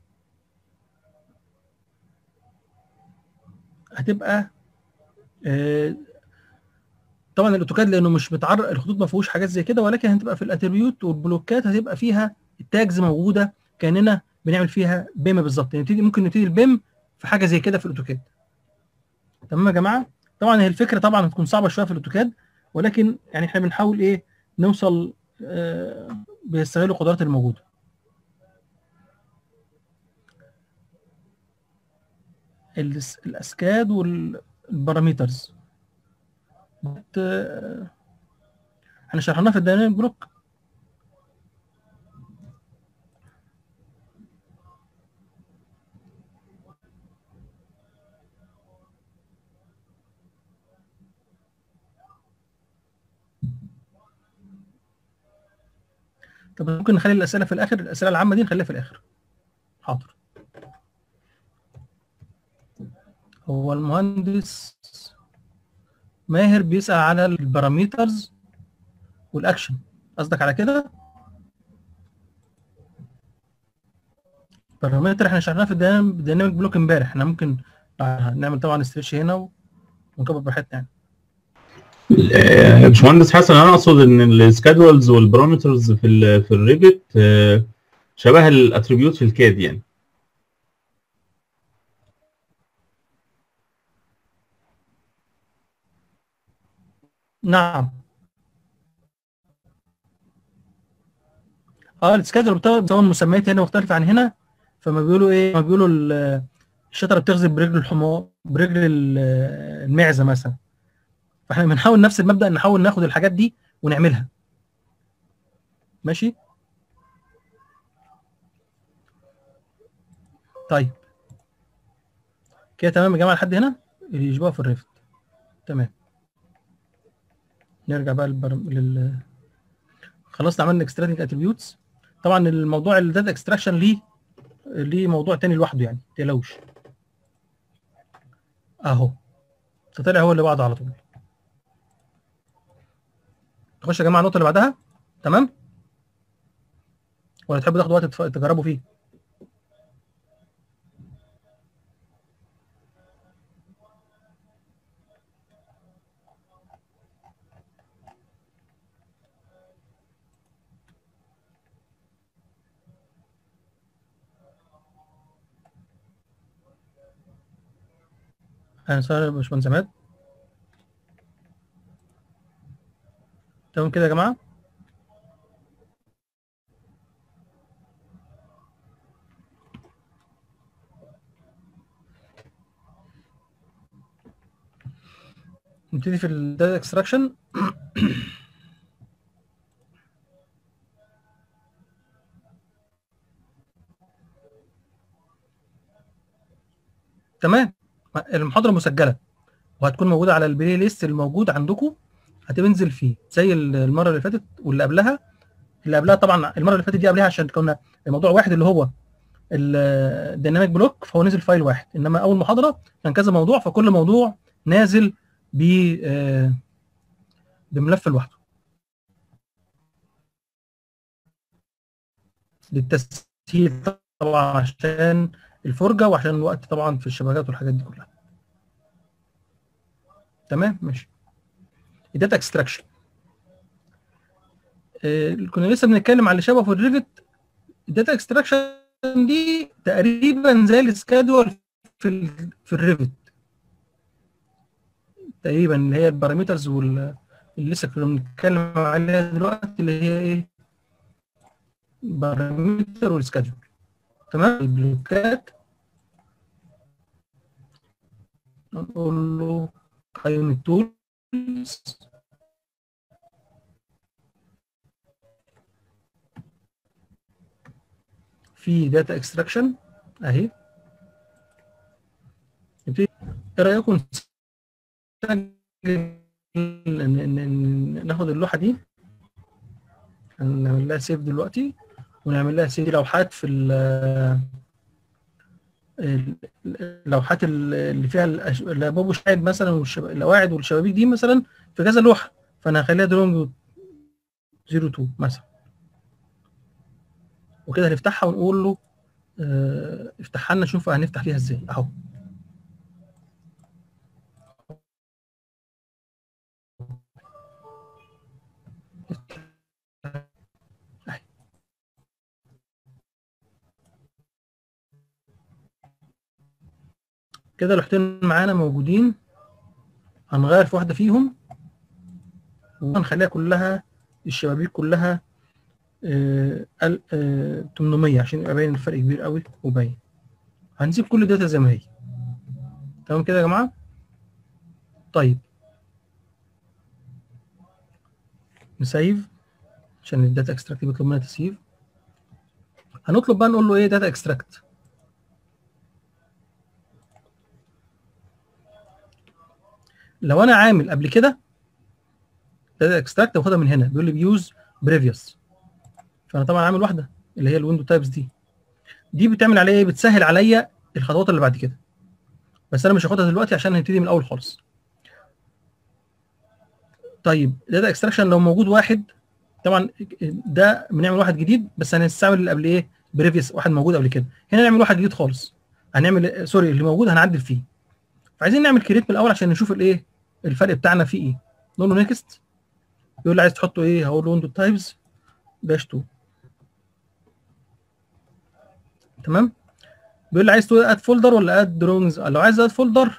هتبقى آه، طبعا الاوتوكاد لانه مش متعرض الخطوط ما فيهوش حاجات زي كده ولكن هتبقى في الاتريبيوت والبلوكات هتبقى فيها التاجز موجوده كاننا بنعمل فيها بيم بالظبط يعني نبتدي ممكن نبتدي البيم في حاجه زي كده في الاوتوكاد تمام يا جماعه طبعا هي الفكره طبعا هتكون صعبه شويه في الاوتوكاد ولكن يعني احنا بنحاول ايه نوصل آه، بيستغلوا القدرات الموجوده الس- الاسكاد والبارامترز بت... احنا شرحناها في الديناميك بلوك طب ممكن نخلي الاسئله في الاخر الاسئله العامه دي نخليها في الاخر حاضر هو المهندس ماهر بيسأل على البارامترز والاكشن قصدك على كده بارامتر احنا شرحناه في الديناميك بلوك امبارح احنا ممكن نعمل طبعا استريتش هنا ونكبر براحتنا يعني آه، باشمهندس حسن انا اقصد ان السكادولز والبارامترز في ال في الريفت آه، شبه الاتريبيوت في الكاد يعني نعم اه السكادول بتاع طبعا المسميات هنا مختلفة عن هنا فما بيقولوا ايه ما بيقولوا ال- الشجرة بتغزل برجل الحمار برجل ال- المعزة مثلا فاحنا بنحاول نفس المبدأ نحاول ناخد الحاجات دي ونعملها ماشي طيب كده تمام يا جماعة لحد هنا اللي يشبهه في الريفت تمام نرجع بقى للبرم... لل خلصنا عملنا اكستراكتنج اتريبيوتس طبعا الموضوع الداتا اكستراكشن ليه ليه موضوع تاني لوحده يعني ما تقلقوش اهو طلع هو اللي بعده على طول نخش يا جماعه النقطه اللي بعدها تمام ولا تحبوا تاخدوا وقت تف- تجربوا فيه انا سؤال يا باشمهندس عماد تمام كده يا جماعه نبتدي في الداتا اكستراكشن تمام المحاضره مسجله وهتكون موجوده على البلاي ليست الموجود عندكم هتنزل فيه زي المره اللي فاتت واللي قبلها اللي قبلها طبعا المره اللي فاتت دي قبلها عشان كنا الموضوع واحد اللي هو الديناميك بلوك فهو نزل فايل واحد انما اول محاضره كان كذا موضوع فكل موضوع نازل ب بملف لوحده للتسهيل طبعا عشان الفرجه وعشان الوقت طبعا في الشبكات والحاجات دي كلها تمام ماشي الداتا اكستراكشن آه كنا لسه بنتكلم على اللي شبه في الريفت الداتا اكستراكشن دي تقريبا زي السكادول في ال في الريفت تقريبا اللي هي البارامترز وال اللي لسه كنا بنتكلم عليها دلوقتي اللي هي ايه بارامتر والسكادول تمام البلوكات نقول له قيم التولز في داتا اكستراكشن اهي نبتدي ايه رايكم ناخد اللوحه دي نعمل لها سيف دلوقتي ونعمل لها سيف لوحات في اللوحات اللي فيها الابواب والشاهد مثلا والقواعد والشبابيك دي مثلا في كذا لوحه فانا هخليها درونج 02 مثلا وكده هنفتحها ونقول له اه افتحها لنا نشوف هنفتح فيها ازاي اهو كده لوحتين معانا موجودين هنغير في واحده فيهم وهنخليها كلها الشبابيك كلها آه آه 800 عشان يبقى باين الفرق كبير قوي وباين هنسيب كل الداتا زي ما هي تمام كده يا جماعه طيب نسيف عشان الداتا اكستراكت بيطلب مننا تسيف هنطلب بقى نقول له ايه داتا اكستراكت لو انا عامل قبل كده داتا اكستراكت باخدها من هنا بيقول لي بيوز بريفيوس فانا طبعا عامل واحده اللي هي الويندو تايبس دي دي بتعمل عليا ايه بتسهل عليا الخطوات اللي بعد كده بس انا مش هاخدها دلوقتي عشان هنبتدي من الاول خالص طيب داتا اكستراكشن لو موجود واحد طبعا ده بنعمل واحد جديد بس هنستعمل اللي قبل ايه بريفيوس واحد موجود قبل كده هنا نعمل واحد جديد خالص هنعمل سوري اللي موجود هنعدل فيه فعايزين نعمل كريت من الاول عشان نشوف الايه الفرق بتاعنا فيه ايه نقول له نيكست يقول لي عايز تحطه ايه هقول له ويندو تايبس داش 2 تمام بيقول لي عايز تقول اد فولدر ولا اد دروينجز لو عايز اد فولدر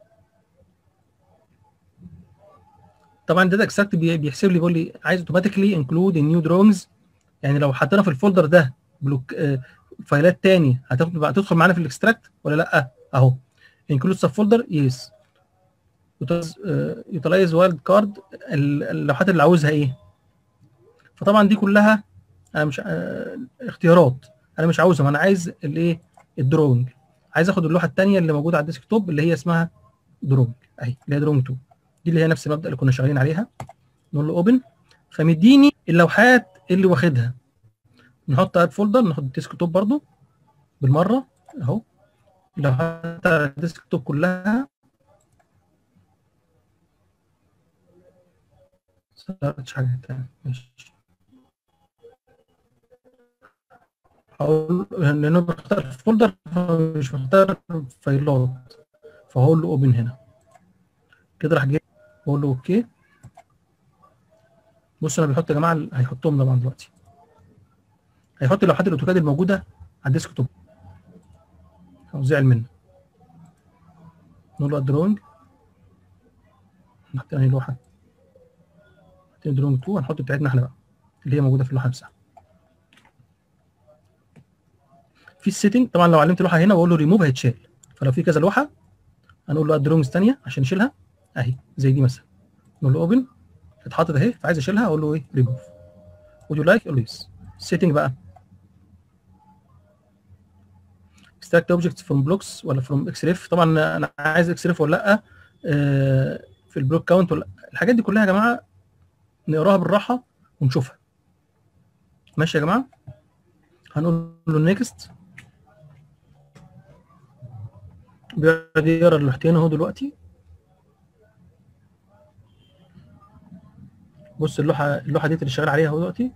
طبعا داتا اكستراكت بيحسب لي بيقول لي عايز اوتوماتيكلي انكلود نيو دروينجز يعني لو حطينا في الفولدر ده بلوك آه فايلات تاني هتاخد هتدخل معانا في الاكستراكت ولا لا اهو انكلود سب فولدر يس يوتلايز وايلد كارد اللوحات اللي عاوزها ايه فطبعا دي كلها انا مش اه اختيارات انا مش عاوزهم انا عايز الايه الدروينج عايز اخد اللوحه الثانيه اللي موجوده على الديسك توب اللي هي اسمها دروينج اهي اللي هي دروينج 2 دي اللي هي نفس المبدا اللي كنا شغالين عليها نقول له اوبن فمديني اللوحات اللي واخدها نحط اد فولدر ناخد الديسك توب برضو بالمره اهو اللوحات على الديسك توب كلها سيرش حاجه تانية ماشي هقول لانه بختار فولدر مش بختار فايلات فهقول له اوبن هنا كده راح جاي اقول له اوكي بص انا بيحط يا جماعه هيحطهم طبعا دلوقتي هيحط اللوحات الاوتوكاد الموجوده على الديسك توب او زعل منه نقول له دروينج نحط انهي لوحه نحط دروينج 2 هنحط بتاعتنا احنا بقى اللي هي موجوده في اللوحه نفسها في السيتنج طبعا لو علمت لوحه هنا واقول له ريموف هيتشال فلو في كذا لوحه هنقول له اد دروينجز ثانيه عشان نشيلها اهي زي دي مثلا نقول له اوبن اتحطت اهي فعايز اشيلها اقول له ايه ريموف would you like اقول له يس السيتنج بقى extract objects from blocks ولا from xref طبعا انا عايز xref ولا لا آه في البلوك كاونت ولا الحاجات دي كلها يا جماعه نقراها بالراحه ونشوفها ماشي يا جماعه هنقول له نيكست بيقعد يقرا اللوحتين اهو دلوقتي بص اللوحه اللوحه دي اللي شغال عليها اهو دلوقتي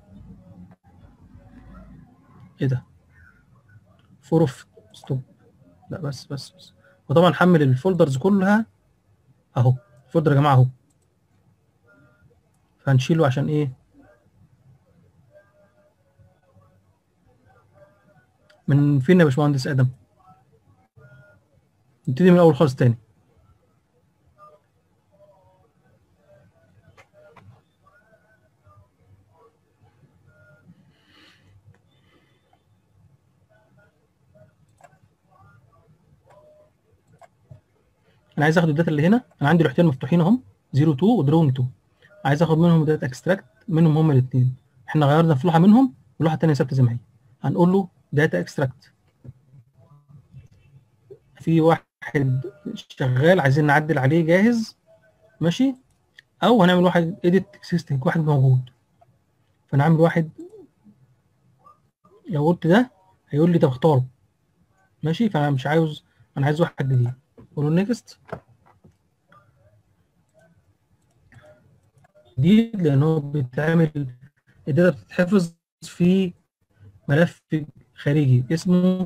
ايه ده فور اوف ستوب لا بس بس بس وطبعا حمل الفولدرز كلها اهو الفولدر يا جماعه اهو فهنشيله عشان ايه من فين يا باشمهندس ادم نبتدي من الاول خالص تاني انا عايز اخد الداتا اللي هنا انا عندي لوحتين مفتوحين اهم 02 ودرونج 2 عايز اخد منهم داتا اكستراكت منهم هما الاثنين احنا غيرنا في لوحه منهم واللوحه الثانيه ثابته زي ما هي هنقول له داتا اكستراكت في واحد شغال عايزين نعدل عليه جاهز ماشي او هنعمل واحد اديت اكسيستنج واحد موجود فنعمل واحد لو قلت ده هيقول لي طب اختاره ماشي فانا مش عاوز انا عايز واحد جديد اقول له نيكست جديد لان هو بيتعمل الداتا بتتحفظ في ملف خارجي اسمه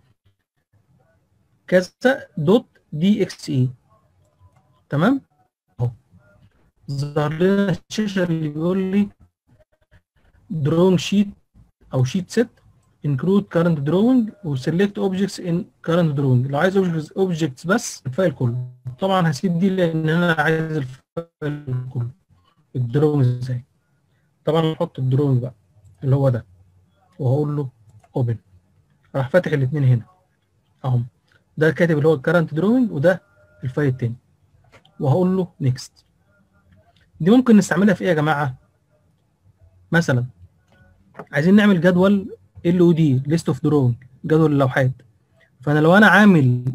كذا دوت دي اكس اي تمام اهو ظهر لنا الشاشه اللي بيقول لي دروينج شيت او شيت سيت include current drawing و select objects in current drawing لو عايز objects, objects بس الفايل كله طبعا هسيب دي لان انا عايز الفايل كله الدروينج ازاي طبعا نحط الدروينج بقى اللي هو ده وهقول له open راح فاتح الاثنين هنا اهم ده كاتب اللي هو current drawing وده الفايل التاني وهقول له next دي ممكن نستعملها في ايه يا جماعه مثلا عايزين نعمل جدول ال او دي ليست اوف دروينج جدول اللوحات فانا لو انا عامل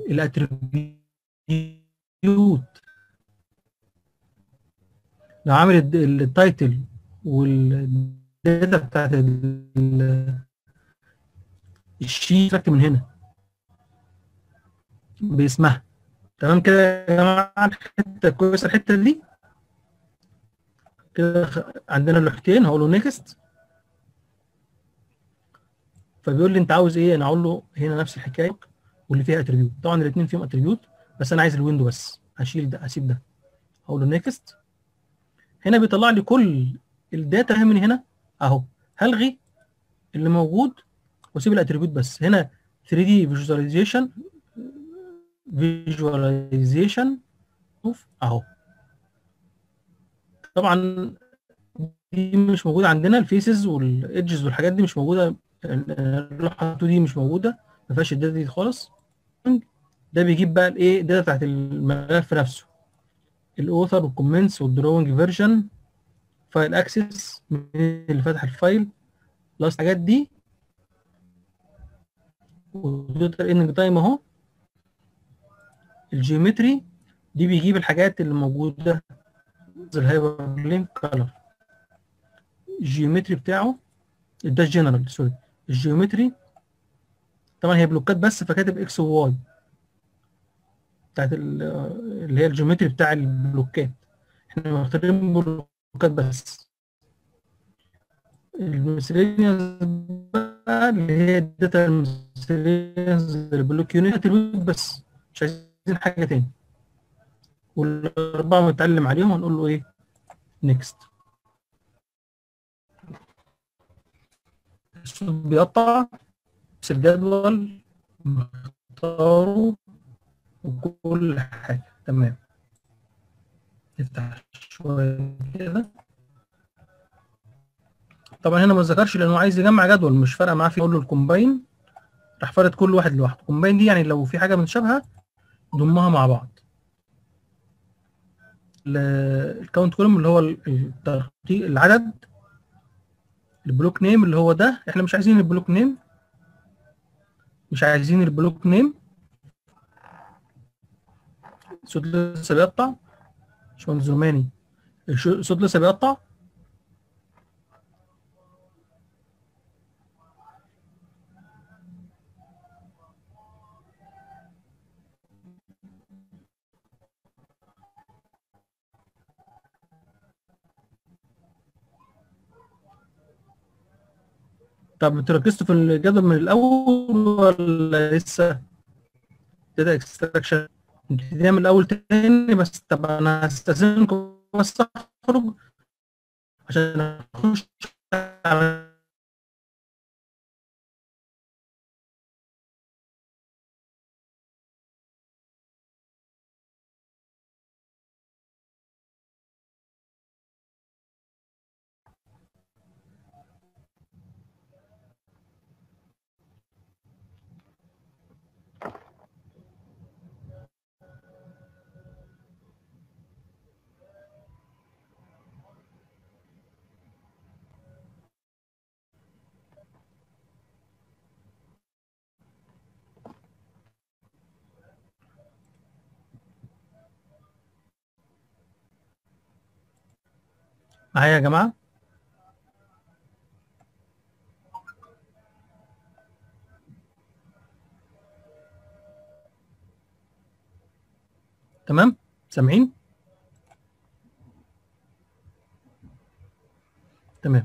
الاتريبيوت لو عامل التايتل والداتا بتاعت الشيت من هنا باسمها تمام كده يا جماعه الحته كويسه الحته دي كده عندنا اللوحتين هقول له نيكست فبيقول لي انت عاوز ايه انا اقول له هنا نفس الحكايه واللي فيها اتريبيوت طبعا الاثنين فيهم اتريبيوت بس انا عايز الويندو بس هشيل ده هسيب ده هقول له نيكست هنا بيطلع لي كل الداتا من هنا اهو هلغي اللي موجود واسيب الاتريبيوت بس هنا 3 دي فيجواليزيشن فيجواليزيشن شوف اهو طبعا دي مش موجوده عندنا الفيسز والايدجز والحاجات دي مش موجوده اللوحه 2 دي مش موجوده ما فيهاش الداتا دي خالص ده بيجيب بقى الايه الداتا بتاعت الملف نفسه الاوثر والكومنتس والدروينج فيرجن فايل اكسس اللي فاتح الفايل بلس الحاجات دي والداتا انج تايم اهو الجيومتري دي بيجيب الحاجات اللي موجوده الهايبر لينك كلر الجيومتري بتاعه ده الجنرال سوري الجيومتري طبعا هي بلوكات بس فكاتب اكس وواي بتاعت اللي هي الجيومتري بتاع البلوكات احنا مختارين بلوكات بس المسلينيوس بقى اللي هي الداتا المسلينيوس البلوك يونت بس مش عايزين حاجه تاني والاربعه متعلم عليهم هنقول له ايه نيكست بيقطع بس الجدول مختاره وكل حاجه تمام نفتح شويه كده طبعا هنا ما ذكرش لانه عايز يجمع جدول مش فارقه معاه في يقول له الكومباين راح فارد كل واحد لوحده الكومباين دي يعني لو في حاجه متشابهه ضمها مع بعض الكاونت كولوم اللي هو الترتيب العدد البلوك نيم اللي هو ده احنا مش عايزين البلوك نيم مش عايزين البلوك نيم الصوت لسه بيقطع باشمهندس زرماني الصوت لسه بيقطع طب انتوا ركزتوا في الجدول من الاول ولا لسه داتا اكستراكشن نبتدي من الاول تاني بس طب انا هستاذنكم بس اخرج عشان اخش على معايا يا جماعه تمام سامعين تمام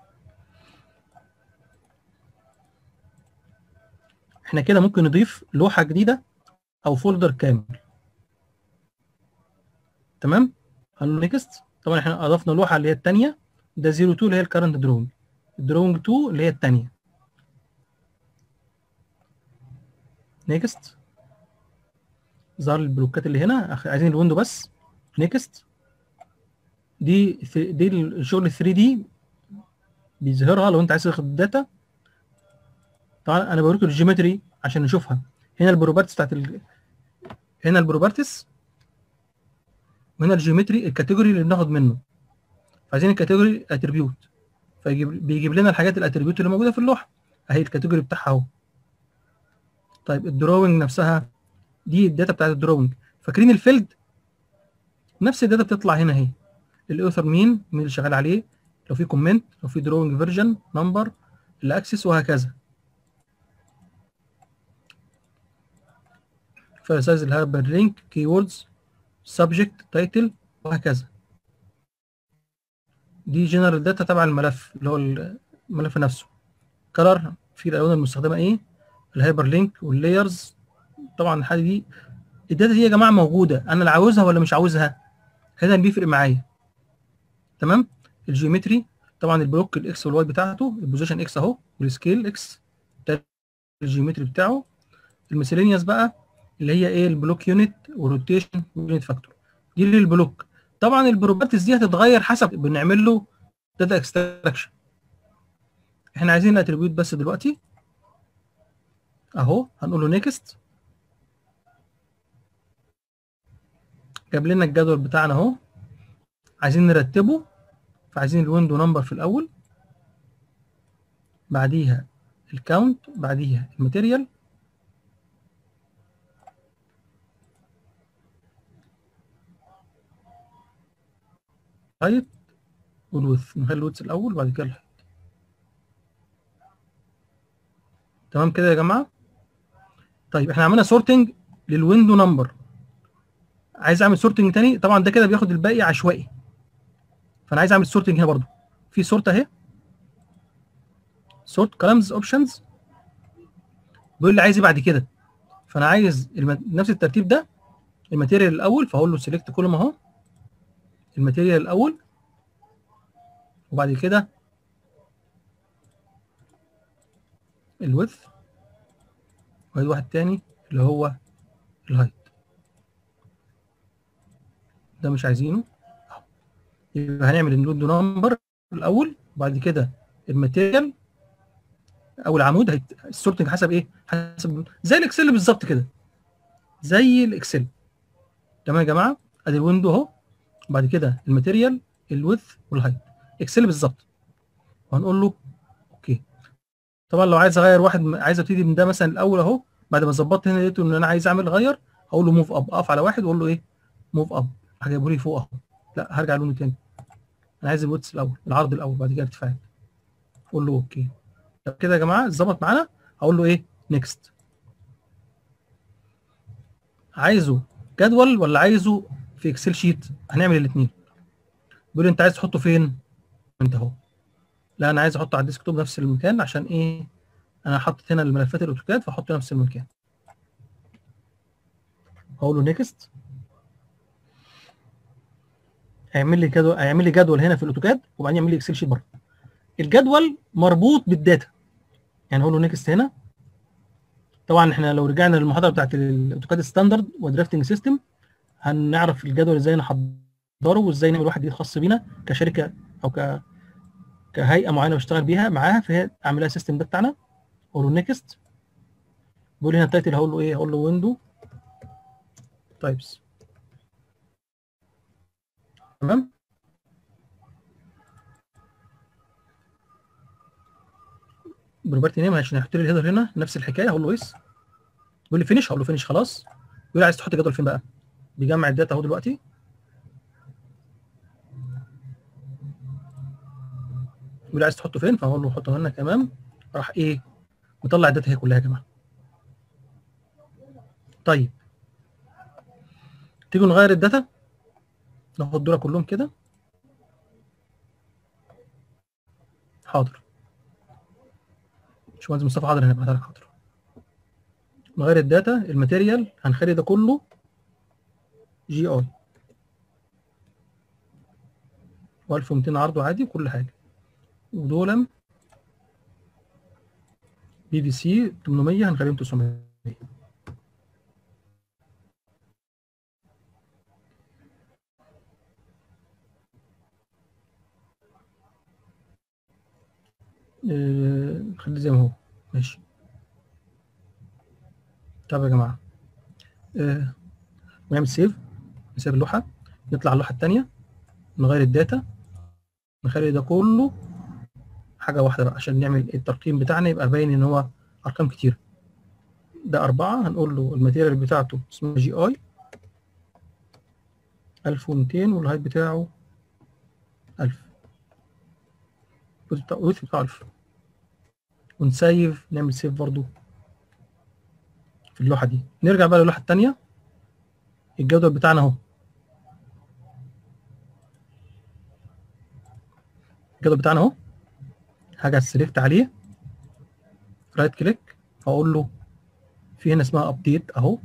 احنا كده ممكن نضيف لوحه جديده او فولدر كامل تمام هنقول نيكست طبعا احنا اضفنا لوحه اللي هي الثانيه ده 02 اللي هي الكرنت دروينج الدروينج 2 اللي هي الثانيه نيكست ظهر البلوكات اللي هنا عايزين الويندو بس نيكست دي دي الشغل 3 دي بيظهرها لو انت عايز تاخد الداتا طبعا انا بوريكم الجيومتري عشان نشوفها هنا البروبرتس بتاعت ال... هنا البروبرتس وهنا الجيومتري الكاتيجوري اللي بناخد منه عايزين الكاتيجوري اتريبيوت فيجيب بيجيب لنا الحاجات الاتريبيوت اللي موجوده في اللوحه اهي الكاتيجوري بتاعها اهو طيب الدروينج نفسها دي الداتا بتاعت الدروينج فاكرين الفيلد نفس الداتا بتطلع هنا اهي الاوثر مين مين اللي شغال عليه لو في كومنت لو في دروينج فيرجن نمبر الاكسس وهكذا فسايز الهايبر لينك كي ووردز سبجكت تايتل وهكذا دي جنرال داتا تبع الملف اللي هو الملف نفسه كلر في الالوان المستخدمه ايه الهايبر لينك واللايرز طبعا الحاجه دي الداتا دي يا جماعه موجوده انا اللي عاوزها ولا مش عاوزها هذا اللي بيفرق معايا تمام الجيومتري طبعا البلوك الاكس والواي بتاعته البوزيشن اكس اهو والسكيل اكس ده الجيومتري بتاعه الميسيلينيوس بقى اللي هي ايه البلوك يونت والروتيشن واليونت فاكتور دي للبلوك طبعا البروبرتيز دي هتتغير حسب بنعمل له داتا اكستراكشن احنا عايزين الاتريبيوت بس دلوقتي اهو هنقول له نيكست جاب لنا الجدول بتاعنا اهو عايزين نرتبه فعايزين الويندو نمبر في الاول بعديها الكاونت بعديها الماتيريال هايت والوث نخلي الوث الاول بعد كده الهايت تمام كده يا جماعه طيب احنا عملنا سورتنج للويندو نمبر عايز اعمل سورتنج تاني طبعا ده كده بياخد الباقي عشوائي فانا عايز اعمل سورتنج هنا برضو في سورت اهي سورت كلامز اوبشنز بيقول لي عايز ايه بعد كده فانا عايز الم... نفس الترتيب ده الماتيريال الاول فاقول له سيلكت كولوم اهو الماتيريال الاول وبعد كده الويث وعايز واحد تاني اللي هو الهايت ده مش عايزينه أهو. يبقى هنعمل النود نمبر الاول وبعد كده الماتيريال اول عمود هيت... السورتنج حسب ايه حسب زي الاكسل بالظبط كده زي الاكسل تمام يا جماعه ادي الويندو اهو وبعد كده الماتيريال الويث والهايت اكسل بالظبط وهنقول له اوكي طبعا لو عايز اغير واحد عايز ابتدي من ده مثلا الاول اهو بعد ما ظبطت هنا لقيته ان انا عايز اعمل اغير هقول له موف اب اقف على واحد واقول له ايه موف اب هجيبه لي فوق اهو لا هرجع لونه تاني انا عايز الويتس الاول العرض الاول بعد كده ارتفاعات اقول له اوكي طب كده يا جماعه ظبط معانا هقول له ايه نيكست عايزه جدول ولا عايزه في اكسل شيت هنعمل الاثنين بيقول لي انت عايز تحطه فين انت اهو لا انا عايز احطه على الديسكتوب نفس المكان عشان ايه انا حاطط هنا الملفات الاوتوكاد فاحطه نفس المكان هقول له نيكست هيعمل لي جدول هيعمل لي جدول هنا في الاوتوكاد وبعدين يعمل لي اكسل شيت بره الجدول مربوط بالداتا يعني هقول له نيكست هنا طبعا احنا لو رجعنا للمحاضره بتاعت الاوتوكاد ستاندرد ودرافتنج سيستم هنعرف الجدول ازاي نحضره وازاي نعمل واحد جديد خاص بينا كشركه او ك كهيئه معينه بشتغل بيها معاها فهي اعمل لها السيستم ده بتاعنا اقول له نيكست بيقول لي هنا التايتل هقول له ايه هقول له ويندو تايبس تمام بروبرتي نيم عشان يحط لي الهيدر هنا نفس الحكايه هقول له يس بيقول لي فينش هقول له فينش خلاص بيقول لي عايز تحط جدول فين بقى بيجمع الداتا اهو دلوقتي بيقول لي عايز تحطه فين فهقول له حطه هنا كمان راح ايه مطلع الداتا هي كلها يا جماعه طيب تيجوا نغير الداتا ناخد دول كلهم كده حاضر باشمهندس مصطفى حاضر هنبعتها لك حاضر نغير الداتا الماتيريال هنخلي ده كله جي اي و1200 عرض عادي وكل حاجه ودول بي في سي 800 هنخليهم 900 آه، خليه زي ما هو ماشي طب يا جماعه آه، نعمل سيف نسيب اللوحه نطلع على اللوحه الثانيه نغير الداتا نخلي ده كله حاجه واحده بقى عشان نعمل الترقيم بتاعنا يبقى باين ان هو ارقام كتير ده أربعة هنقول له الماتيريال بتاعته اسمه جي اي 1200 والهايت بتاعه 1000 بتاع ويث بتاع 1000 ونسيف نعمل سيف برضو في اللوحة دي نرجع بقى للوحة التانية الجدول بتاعنا اهو الجدول بتاعنا اهو هاجي سيلكت عليه رايت كليك هقول له في هنا اسمها ابديت اهو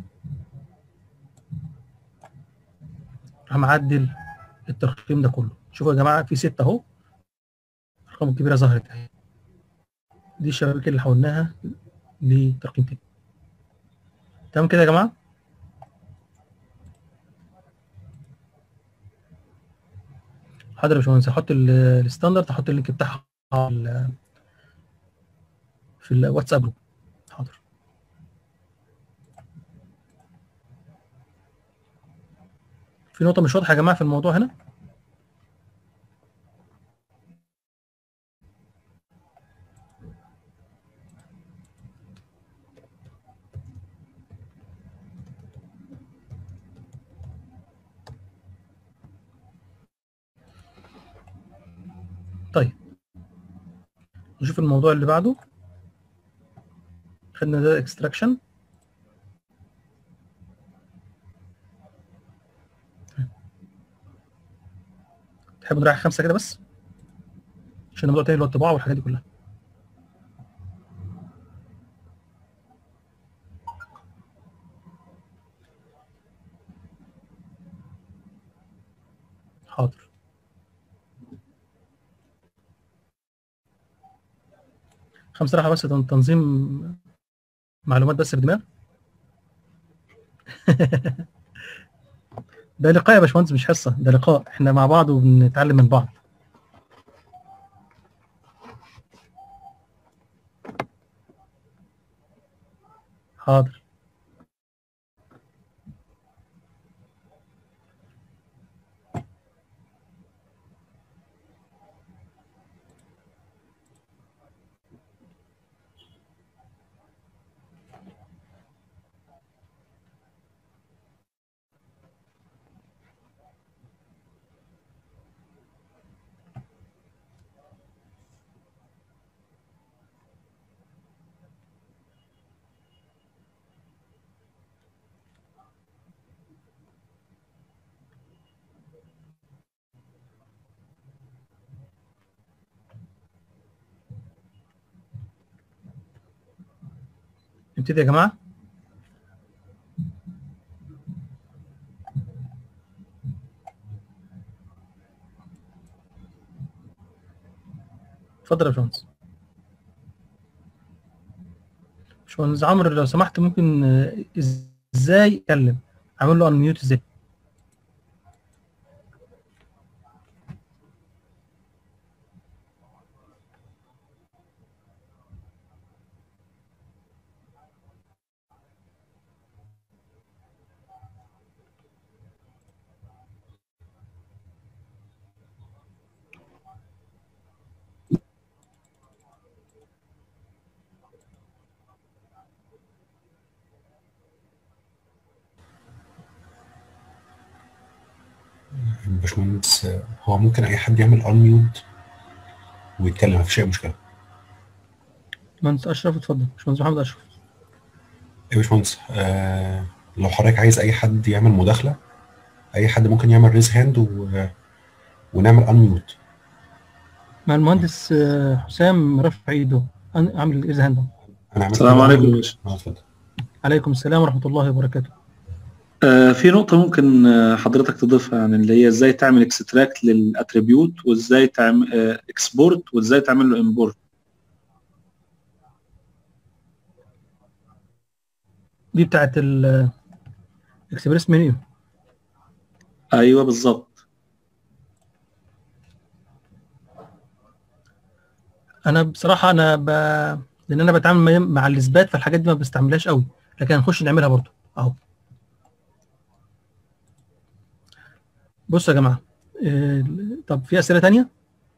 راح معدل الترقيم ده كله شوفوا يا جماعه في ستة اهو الارقام الكبيره ظهرت اهي دي الشبكه اللي حولناها لترقيم تاني تمام كده يا جماعه حاضر يا باشمهندس هحط الستاندرد هحط اللينك بتاعها في الواتساب جروب حاضر في نقطة مش واضحة يا جماعة في الموضوع هنا طيب نشوف الموضوع اللي بعده خدنا ده اكستراكشن تحب نراجع خمسة كده بس عشان الموضوع تاني اللي هو الطباعة والحاجات دي كلها حاضر خمسة راحة بس تنظيم معلومات بس في دماغ ده لقاء يا باشمهندس مش حصه ده لقاء احنا مع بعض وبنتعلم من بعض حاضر نبتدي يا جماعه اتفضل يا باشمهندس باشمهندس عمرو لو سمحت ممكن آه، ازاي اتكلم اعمل له انميوت ازاي باشمهندس آه، هو ممكن اي حد يعمل انميوت ويتكلم مفيش اي مشكله باشمهندس اشرف اتفضل باشمهندس محمد اشرف يا باشمهندس آه لو حضرتك عايز اي حد يعمل مداخله اي حد ممكن يعمل ريز هاند و... ونعمل انميوت مع المهندس آه، حسام رفع ايده أن- اعمل ايز هاند انا عملت السلام كده عليكم يا unmute. باشا. اه اتفضل عليكم السلام ورحمه الله وبركاته آه، في نقطة ممكن آه، حضرتك تضيفها يعني اللي هي ازاي تعمل اكستراكت للاتريبيوت وازاي تعمل اكسبورت وازاي تعمل له امبورت دي بتاعت الاكسبريس منيو ايوه بالظبط انا بصراحه انا ب... لان انا بتعامل مع الاثبات فالحاجات دي ما بستعملهاش قوي لكن هنخش نعملها برضو اهو بصوا يا جماعه إيه... طب في اسئله تانية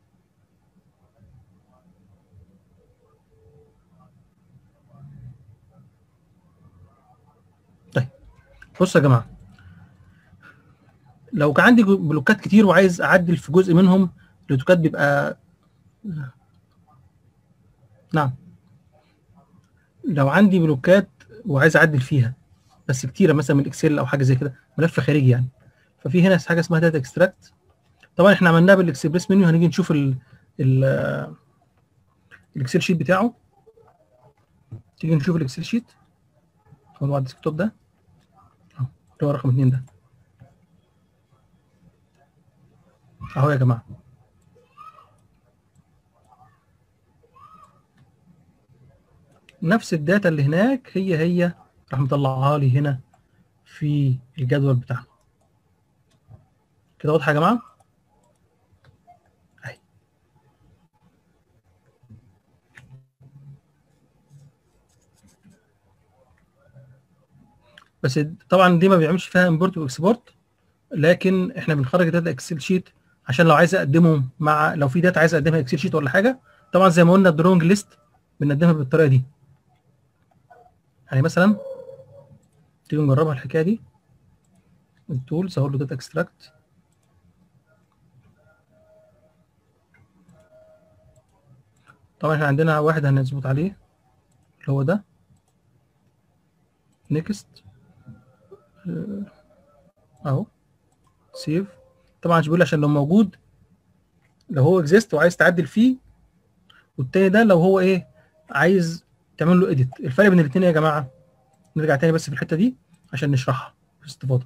طيب بصوا يا جماعه لو كان عندي بلوكات كتير وعايز اعدل في جزء منهم الاوتوكاد بيبقى نعم لو عندي بلوكات وعايز اعدل فيها بس كتيره مثلا من الاكسل او حاجه زي كده ملف خارجي يعني ففي هنا حاجه اسمها داتا اكستراكت طبعا احنا عملناها بالاكسبريس منيو هنيجي نشوف ال ال الاكسل شيت بتاعه تيجي نشوف الاكسل شيت هو على الديسكتوب ده اهو اللي هو رقم اتنين ده اهو يا جماعه نفس الداتا اللي هناك هي هي راح مطلعها لي هنا في الجدول بتاعنا كده واضحه يا جماعه اهي بس طبعا دي ما بيعملش فيها امبورت واكسبورت لكن احنا بنخرج داتا اكسل شيت عشان لو عايز اقدمهم مع لو في داتا عايز اقدمها اكسل شيت ولا حاجه طبعا زي ما قلنا الدرونج ليست بنقدمها بالطريقه دي يعني مثلا تيجي نجربها الحكايه دي التولز اقول له داتا اكستراكت طبعا احنا عندنا واحد هنظبط عليه اللي هو ده نيكست اهو سيف طبعا مش بيقول عشان لو موجود لو هو اكزيست وعايز تعدل فيه والتاني ده لو هو ايه عايز تعمل له اديت الفرق بين الاثنين يا جماعه نرجع تاني بس في الحته دي عشان نشرحها في استفاضه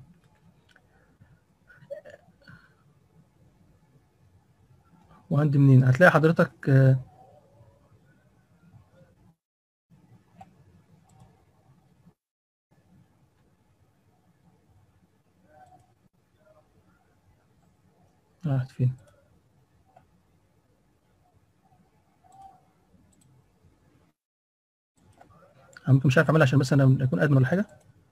وعندي منين هتلاقي حضرتك آه، راحت فين انا ممكن مش عارف اعملها عشان مثلا اكون ادمن ولا حاجه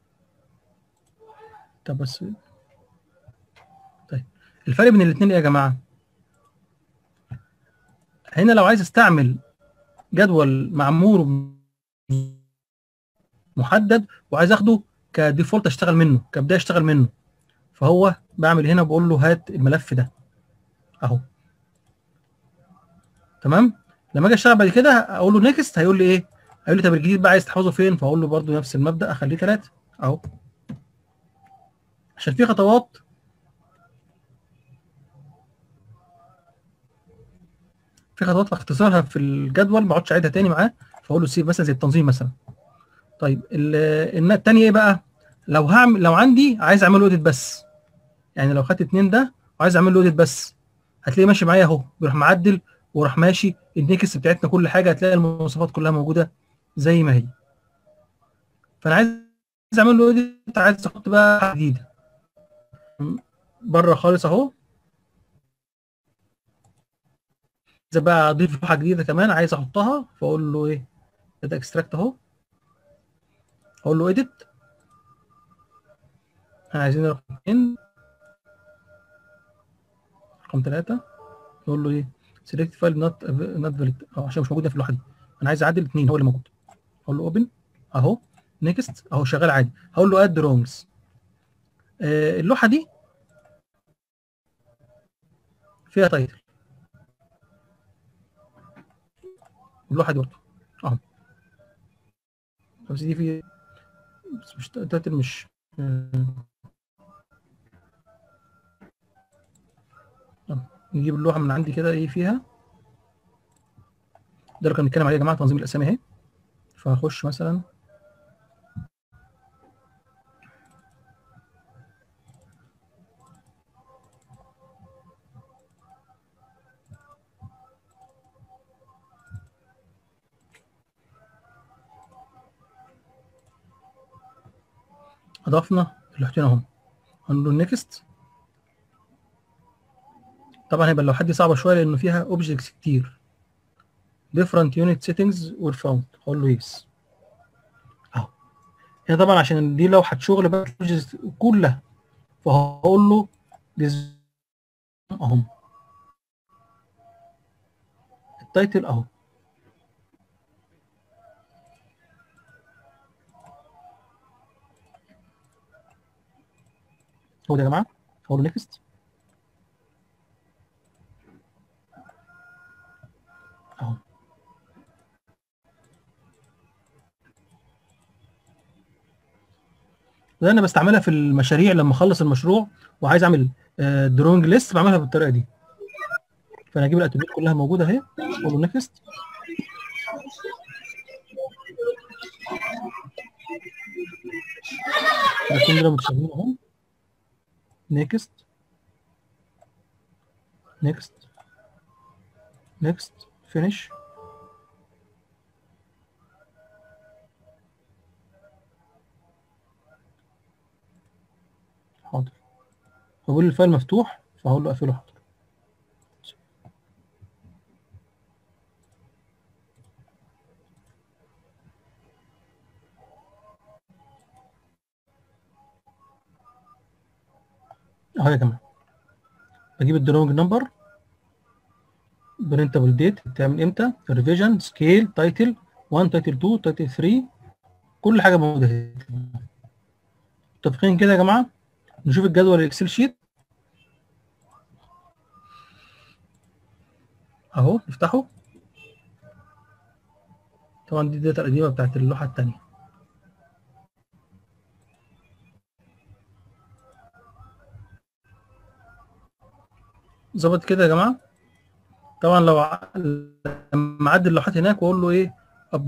طب بس طيب الفرق بين الاثنين ايه يا جماعه هنا لو عايز استعمل جدول معمول محدد وعايز اخده كديفولت اشتغل منه كبدايه اشتغل منه فهو بعمل هنا بقول له هات الملف ده اهو تمام لما اجي اشتغل بعد كده اقول له نيكست هيقول لي ايه هيقول لي طب الجديد بقى عايز تحفظه فين فاقول له برده نفس المبدا اخليه ثلاثه اهو عشان في خطوات في خطوات اختصارها في الجدول ما اقعدش اعيدها تاني معاه فاقول له سيب مثلا زي التنظيم مثلا طيب الثانيه ايه بقى لو هعمل لو عندي عايز اعمل له اوديت بس يعني لو خدت اتنين ده وعايز اعمل له اوديت بس هتلاقيه ماشي معايا اهو بيروح معدل وراح ماشي النكس بتاعتنا كل حاجه هتلاقي المواصفات كلها موجوده زي ما هي فانا عايز اعمل له اوديت عايز احط بقى حاجه جديده بره خالص اهو اذا بقى اضيف لوحه جديده كمان عايز احطها فاقول له ايه ده اكستراكت اهو اقول له اديت احنا عايزين رقم اتنين رقم ثلاثة نقول له ايه select file not not valid اه عشان مش موجودة في اللوحة دي انا عايز اعدل اتنين هو اللي موجود اقول له open اهو next اهو شغال عادي هقول له add wrongs آه اللوحة دي فيها تايتل اللوحة دي برضه اهو بس دي في بس مش تايتل مش نجيب اللوحه من عندي كده ايه فيها ده اللي كنا بنتكلم عليه يا جماعه تنظيم الاسامي اهي فهخش مثلا اضفنا اللوحتين اهم هنقول له نيكست طبعا هيبقى اللوحات دي صعبه شويه لانه فيها اوبجكتس كتير different unit settings were found هقول له يس اهو هنا طبعا عشان دي لوحه شغل بقى كلها فهقول له اهم التايتل اهو هو ده يا جماعه هقول له نيكست اهو ده انا بستعملها في المشاريع لما اخلص المشروع وعايز اعمل دروينج ليست بعملها بالطريقه دي فانا اجيب الاتوبيس كلها موجوده اهي اقول له نيكست الاثنين دول متشابهين اهو next next next finish حاضر هو بيقول لي الفايل مفتوح فهقول له اقفله حاضر اهو يا جماعه بجيب الدروينج نمبر برنتابل ديت بتعمل امتى ريفيجن سكيل تايتل 1 تايتل 2 تايتل 3 كل حاجه موجوده اهي متفقين كده يا جماعه نشوف الجدول الاكسل شيت اهو نفتحه طبعا دي الداتا القديمه بتاعت اللوحه الثانيه ظبط كده يا جماعه طبعا لو ع- لما اعدل اللوحات هناك واقول له ايه أب...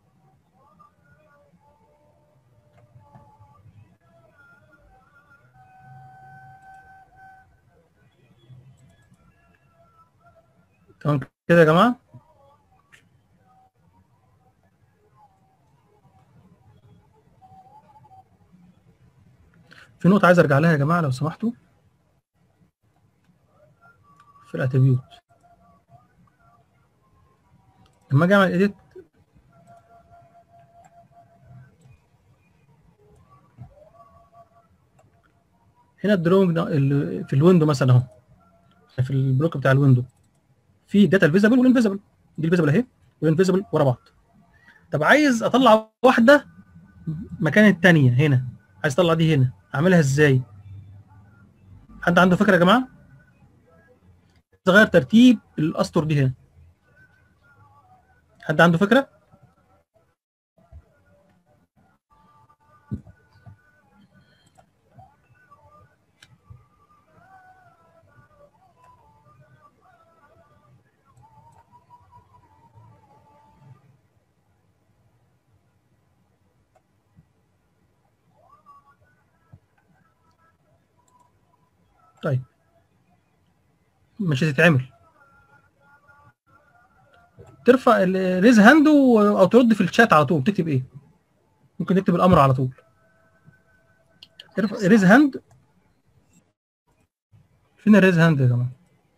تمام كده يا جماعه في نقطه عايز ارجع لها يا جماعه لو سمحتوا في الاتريبيوت لما اجي اعمل اديت هنا الدروينج في الويندو مثلا اهو في البلوك بتاع الويندو في داتا الفيزبل والانفيزبل دي الفيزبل اهي والانفيزبل ورا بعض طب عايز اطلع واحده مكان الثانيه هنا عايز اطلع دي هنا اعملها ازاي حد عنده فكره يا جماعه تغير ترتيب الاسطر دي هنا حد عنده فكره طيب مش هتتعمل ترفع الريز هاند و- او ترد في الشات على طول تكتب ايه ممكن تكتب الامر على طول ترفع ريز هاند فين الريز هاند يا جماعه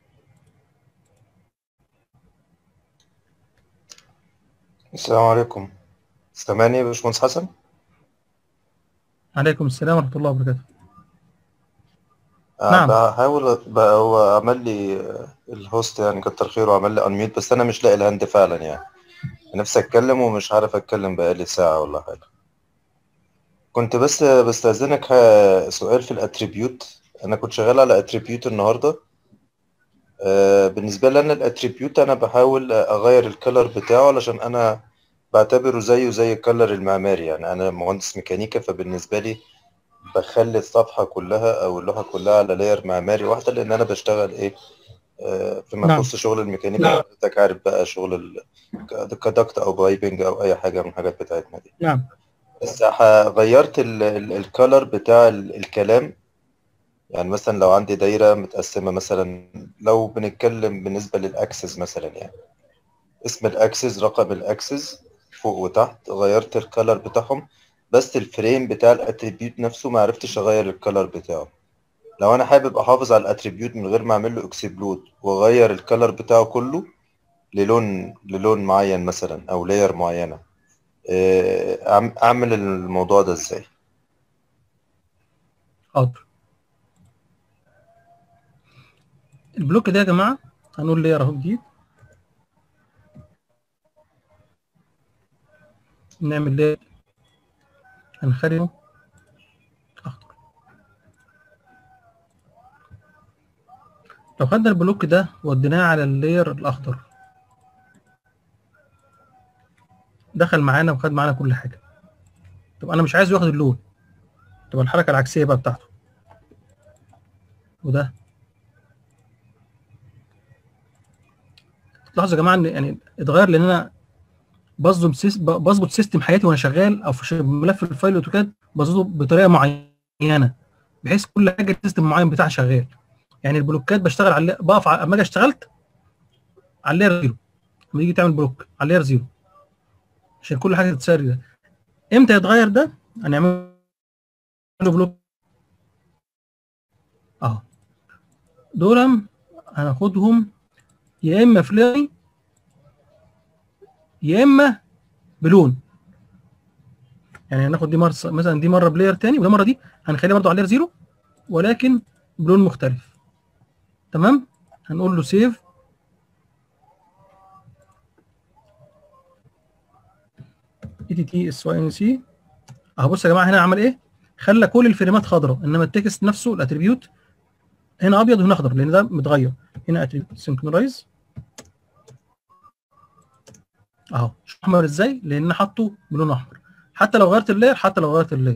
السلام عليكم سامعني يا باشمهندس حسن عليكم السلام ورحمه الله وبركاته آه، نعم. بحاول بقى هو عمل لي آه، الهوست يعني كتر خيره عمل لي انميوت بس انا مش لاقي الهاند فعلا يعني نفسي اتكلم ومش عارف اتكلم بقالي ساعة ولا حاجة كنت بس بستأذنك ها- سؤال في الاتريبيوت انا كنت شغال على اتريبيوت النهارده آه، بالنسبة لي انا الاتريبيوت انا بحاول اغير الكلر بتاعه علشان انا بعتبره زيه زي الكلر المعماري يعني انا مهندس ميكانيكا فبالنسبة لي بخلي الصفحة كلها أو اللوحة كلها على لاير معماري واحدة لأن أنا بشتغل إيه آه، فيما نعم. يخص شغل الميكانيكا نعم. حضرتك عارف بقى شغل ال- ك- كدكت أو بايبنج أو أي حاجة من الحاجات بتاعتنا دي نعم بس ح- غيرت الكالر بتاع ال- الكلام يعني مثلا لو عندي دايرة متقسمة مثلا لو بنتكلم بالنسبة للأكسس مثلا يعني اسم الأكسس رقم الأكسس فوق وتحت غيرت الكالر بتاعهم بس الفريم بتاع الاتريبيوت نفسه ما عرفتش اغير الكالر بتاعه لو انا حابب احافظ على الاتريبيوت من غير ما اعمل له اكسبلود واغير الكالر بتاعه كله للون للون معين مثلا او لاير معينه آه، أعم- اعمل الموضوع ده ازاي حاضر البلوك ده يا جماعه هنقول ليه اهو جديد نعمل ليه هنخليه اخضر لو خدنا البلوك ده وديناه على اللاير الاخضر دخل معانا وخد معانا كل حاجه طب انا مش عايز ياخد اللون تبقى الحركه العكسيه بقى بتاعته وده لاحظوا يا جماعه ان يعني اتغير لان انا بظبط سيس- ب- بظبط سيستم حياتي وانا شغال او في ش- ملف الفايل اوتوكاد بظبطه بطريقه معينه بحيث كل حاجه سيستم معين بتاعها شغال يعني البلوكات بشتغل على بقف على- اما اجي اشتغلت على اللاير زيرو لما يجي تعمل بلوك على اللاير زيرو عشان كل حاجه تتسري ده امتى يتغير ده هنعمل له بلوك اهو دول هناخدهم يا اما فلاي يا اما بلون يعني هناخد دي مره مثلا دي مره بلاير تاني وده مره دي هنخليها برضو على لاير زيرو ولكن بلون مختلف تمام هنقول له سيف اي تي تي اس واي ان سي اهو بص يا جماعه هنا عمل ايه خلى كل الفريمات خضراء انما التكست نفسه الاتريبيوت هنا ابيض وهنا اخضر لان ده متغير هنا اتريبيوت سينكرونايز اهو شوف احمر ازاي لان حاطه بلون احمر حتى لو غيرت اللاير حتى لو غيرت اللاير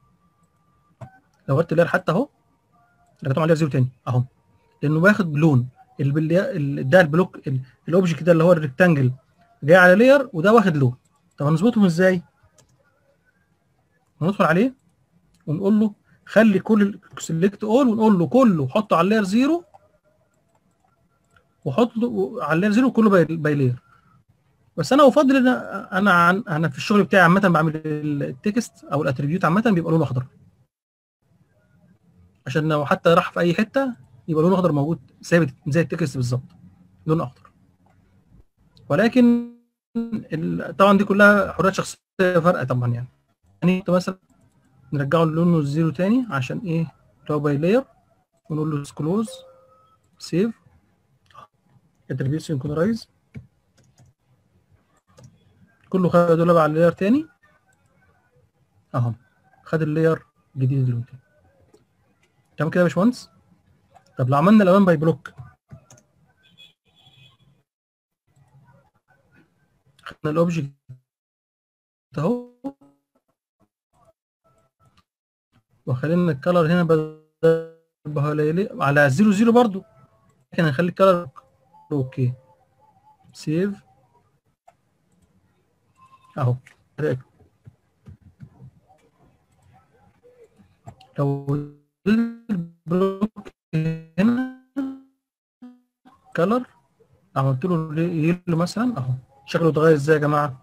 لو غيرت اللاير حتى اهو رجعتهم عليها زيرو تاني اهو لانه باخد بلون البل- ال- ده البلوك ال- الاوبجكت ده اللي هو الريكتانجل جاي على لاير وده واخد لون طب هنظبطهم ازاي؟ هندخل عليه ونقول له خلي كل سيلكت اول ونقول له كله حطه على اللاير زيرو وحط له على اللاير زيرو كله باي, باي لاير بس انا افضل ان انا عن انا في الشغل بتاعي عامه بعمل التكست او الاتريبيوت عامه بيبقى لونه اخضر عشان لو حتى راح في اي حته يبقى لون اخضر موجود ثابت زي التكست بالظبط لون اخضر ولكن ال- طبعا دي كلها حريات شخصيه فارقه طبعا يعني يعني مثلا نرجعه للون الزيرو تاني عشان ايه اللي هو باي لاير ونقول له كلوز سيف اتريبيوت سينكونرايز كله خد دول على اللاير تاني اهو خد اللاير جديد اللون تاني تمام كده يا باشمهندس طب لو عملنا الالوان باي بلوك خدنا الاوبجكت اهو وخلينا الكلر هنا بدل بهاليلي على الزيرو زيرو برضو لكن هنخلي الكلر اوكي سيف اهو لو البلوك هنا كلر عملت له يلو مثلا اهو شكله اتغير ازاي يا جماعه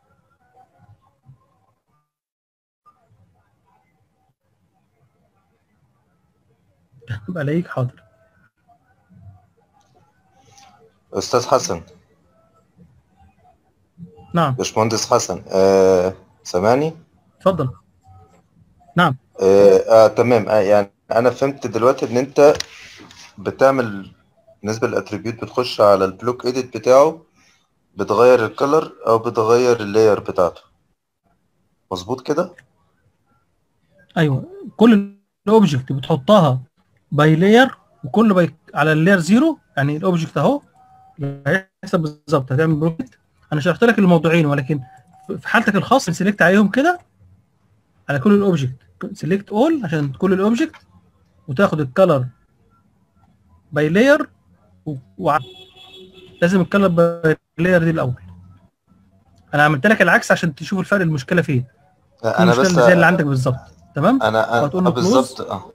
يبقى الاقيك حاضر استاذ حسن نعم باشمهندس حسن آه سامعني اتفضل نعم آه, آه تمام آه يعني انا فهمت دلوقتي ان انت بتعمل بالنسبه للاتريبيوت بتخش على البلوك اديت بتاعه بتغير الكلر او بتغير اللاير بتاعته مظبوط كده ايوه كل الاوبجكت بتحطها باي لاير وكل باي على اللاير زيرو يعني الاوبجكت اهو هيحسب بالظبط هتعمل بلوكت انا شرحت لك الموضوعين ولكن في حالتك الخاصه سيلكت عليهم كده على كل الاوبجكت سيلكت اول عشان كل الاوبجكت وتاخد الكلر باي لاير و... لازم الكلر باي لاير دي الاول انا عملت لك العكس عشان تشوف الفرق المشكله فين انا المشكله بس اللي زي اللي عندك بالظبط تمام انا وهتقول انا له بالظبط اه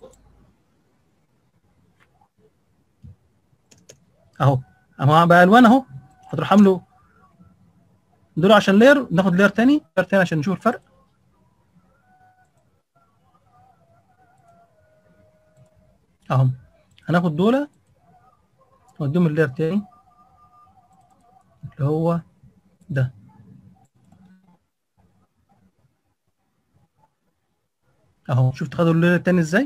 اهو اهو بقى الوان اهو هتروح عامله دول عشان لاير ناخد لاير تاني لاير تاني عشان نشوف الفرق اهو هناخد دول نوديهم اللاير تاني اللي هو ده اهو شفت خدوا اللاير التاني ازاي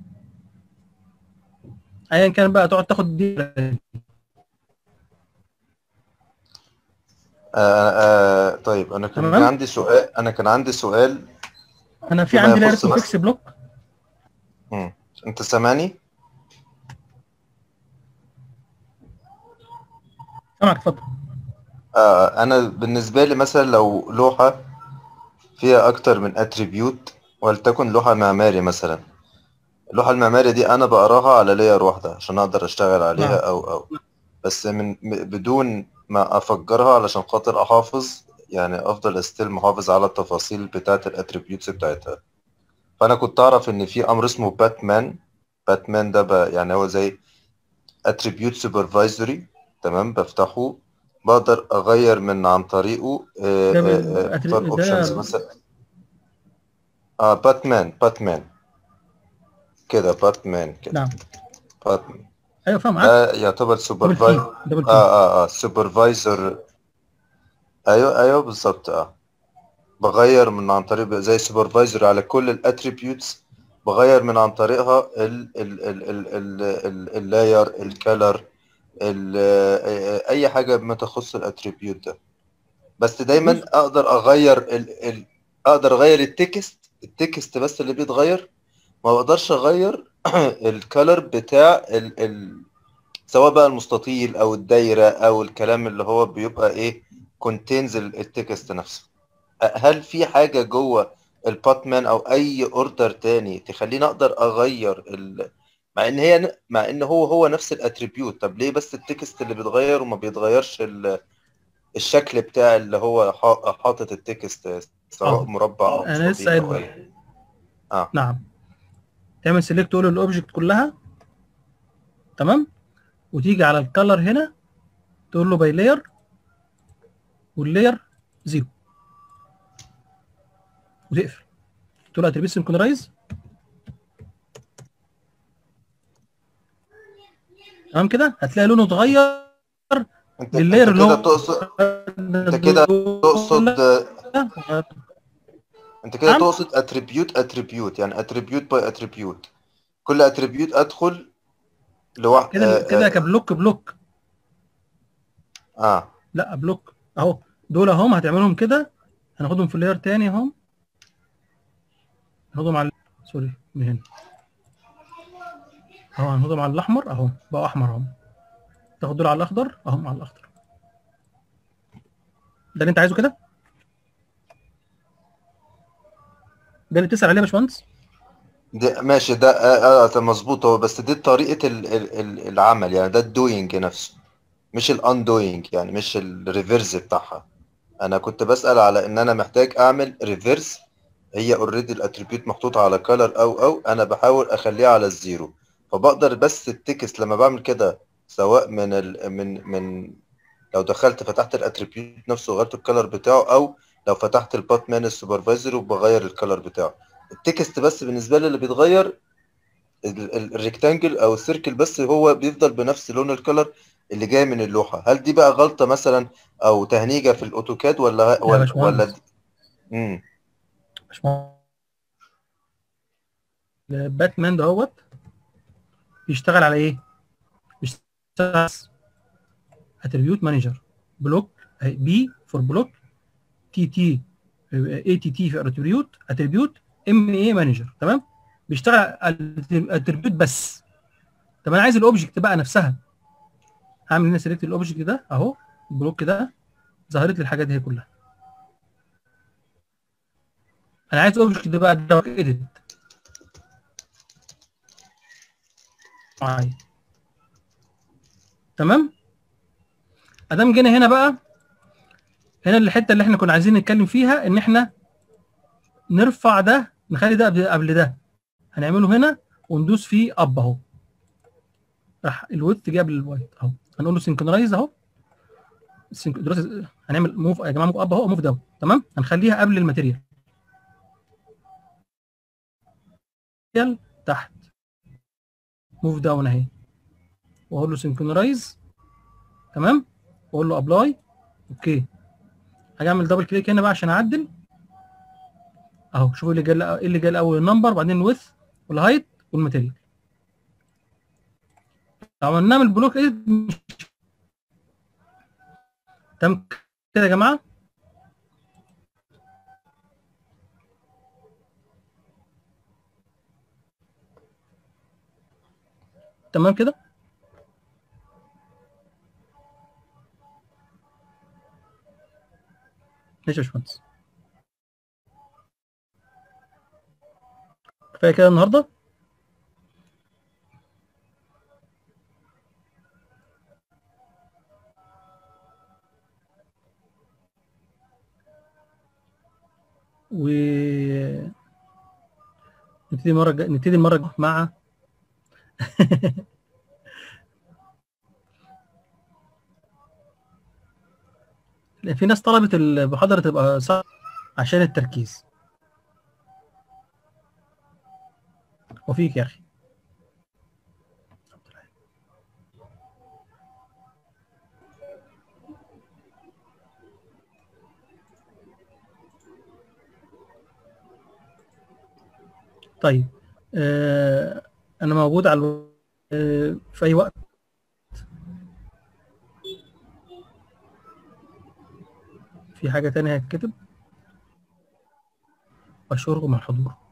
ايا كان بقى تقعد تاخد دي آه آه طيب انا كان تمام. عندي سؤال انا كان عندي سؤال انا في فيما عندي لاير يخص اسمه بس- فيكس بلوك مم. انت سامعني سامعك اتفضل آه انا بالنسبه لي مثلا لو لوحه فيها اكتر من اتريبيوت ولتكن لوحه معماري مثلا اللوحه المعماري دي انا بقراها على لاير واحده عشان اقدر اشتغل عليها نعم. او او بس من م- بدون ما افجرها علشان خاطر احافظ يعني افضل استيل محافظ على التفاصيل بتاعه الاتريبيوتس بتاعتها فانا كنت اعرف ان في امر اسمه باتمان باتمان ده ب- يعني هو زي اتريبيوت سوبرفايزري تمام بفتحه بقدر اغير من عن طريقه آه، ده آه، بال- آه، أتري- اختار ده- اوبشنز مثلا اه باتمان باتمان كده باتمان كده نعم باتمان ايوه فاهم معاك ده يعتبر دبل سوبرفايزر كي دبل كي اه اه اه سوبرفايزر ايوه ايوه بالظبط اه بغير من عن طريق زي سوبرفايزر على كل الاتريبيوتس بغير من عن طريقها ال ال ال ال ال ال اللاير الكالر اي حاجه ما تخص الاتريبيوت ده بس دايما بص. اقدر اغير ال ال اقدر اغير التكست التكست بس اللي بيتغير ما بقدرش اغير الكالر بتاع ال ال سواء بقى المستطيل او الدايره او الكلام اللي هو بيبقى ايه كونتينز التكست نفسه هل في حاجه جوه الباتمان او اي اوردر تاني تخليني اقدر اغير ال... مع ان هي مع ان هو هو نفس الاتريبيوت طب ليه بس التكست اللي بيتغير وما بيتغيرش ال... الشكل بتاع اللي هو حا- حاطط التكست سواء آه. مربع او أنا لسه مستطيل او قايل اي نعم تعمل سيلكت تقول الاوبجكت كلها تمام وتيجي على الكالر هنا تقول له باي لاير واللاير زيرو وتقفل تقول له اتريبيوت سينكونرايز تمام كده هتلاقي لونه اتغير انت لللاير انت اللي كده هو تقصد انت كده تقصد انت كده نعم. تقصد اتريبيوت اتريبيوت يعني اتريبيوت باي اتريبيوت كل اتريبيوت ادخل لوحد كده كده كبلوك بلوك اه لا بلوك اهو دول اهم هتعملهم كده هناخدهم في لاير تاني اهم هناخدهم على سوري من هنا اهو هناخدهم على الاحمر اهو بقوا احمر اهم تاخد دول على الاخضر اهم على الاخضر ده اللي انت عايزه كده ده اللي بتسأل عليه يا باشمهندس ده ماشي ده اه, آه ده مظبوط هو بس دي طريقة ال ال ال العمل يعني ده الدوينج نفسه مش الاندوينج يعني مش الريفرس بتاعها انا كنت بسأل على ان انا محتاج اعمل ريفرس هي اوريدي الاتريبيوت محطوطة على كلر او او انا بحاول اخليها على الزيرو فبقدر بس التكست لما بعمل كده سواء من ال من من لو دخلت فتحت الاتريبيوت نفسه وغيرت الكلر بتاعه او لو فتحت البات مان السوبرفايزر وبغير الكلر بتاعه التكست بس بالنسبه لي اللي بيتغير ال- ال- الريكتانجل او السيركل بس هو بيفضل بنفس لون الكلر اللي جاي من اللوحه هل دي بقى غلطه مثلا او تهنيجه في الاوتوكاد ولا ولا, باشمهندس. ولا دي- امم باشمهندس باتمان دهوت بيشتغل على ايه؟ بيشتغل اتريبيوت مانجر بلوك بي فور بلوك تي تي اي تي تي في اتريبيوت اتريبيوت ام اي مانجر تمام؟ بيشتغل على اتريبيوت بس طب انا عايز الاوبجكت بقى نفسها هعمل هنا سيلكت الاوبجكت ده اهو البلوك ده ظهرت لي الحاجات دي كلها انا عايز اوبجكت ده بقى ده اديت معايا تمام ادام جينا هنا بقى هنا الحته اللي احنا كنا عايزين نتكلم فيها ان احنا نرفع ده نخلي ده قبل قبل ده هنعمله هنا وندوس فيه اب اهو راح الويت جه قبل الوايت اهو هنقول له سينكرونايز اهو sync- دلوقتي هنعمل موف يا جماعه موف اب اهو موف داون تمام هنخليها قبل الماتيريال ماتيريال تحت موف داون اهي واقول له سينكرونايز تمام واقول له ابلاي اوكي هاجي اعمل دبل كليك هنا بقى عشان اعدل اهو شوفوا اللي جاي ايه اللي جاي الاول النمبر بعدين الويث والهايت والماتيريال لو عملناه من البلوك ايه مش تمام كده يا جماعه تمام كده ماشي يا باشمهندس كفايه كده النهارده و نبتدي المره الجايه نبتدي المره الجايه مع لأن في ناس طلبت المحاضرة تبقى صعبة عشان التركيز وفيك يا أخي طيب آه أنا موجود على الو- آه في أي وقت في حاجة تانية هتكتب أشكركم على الحضور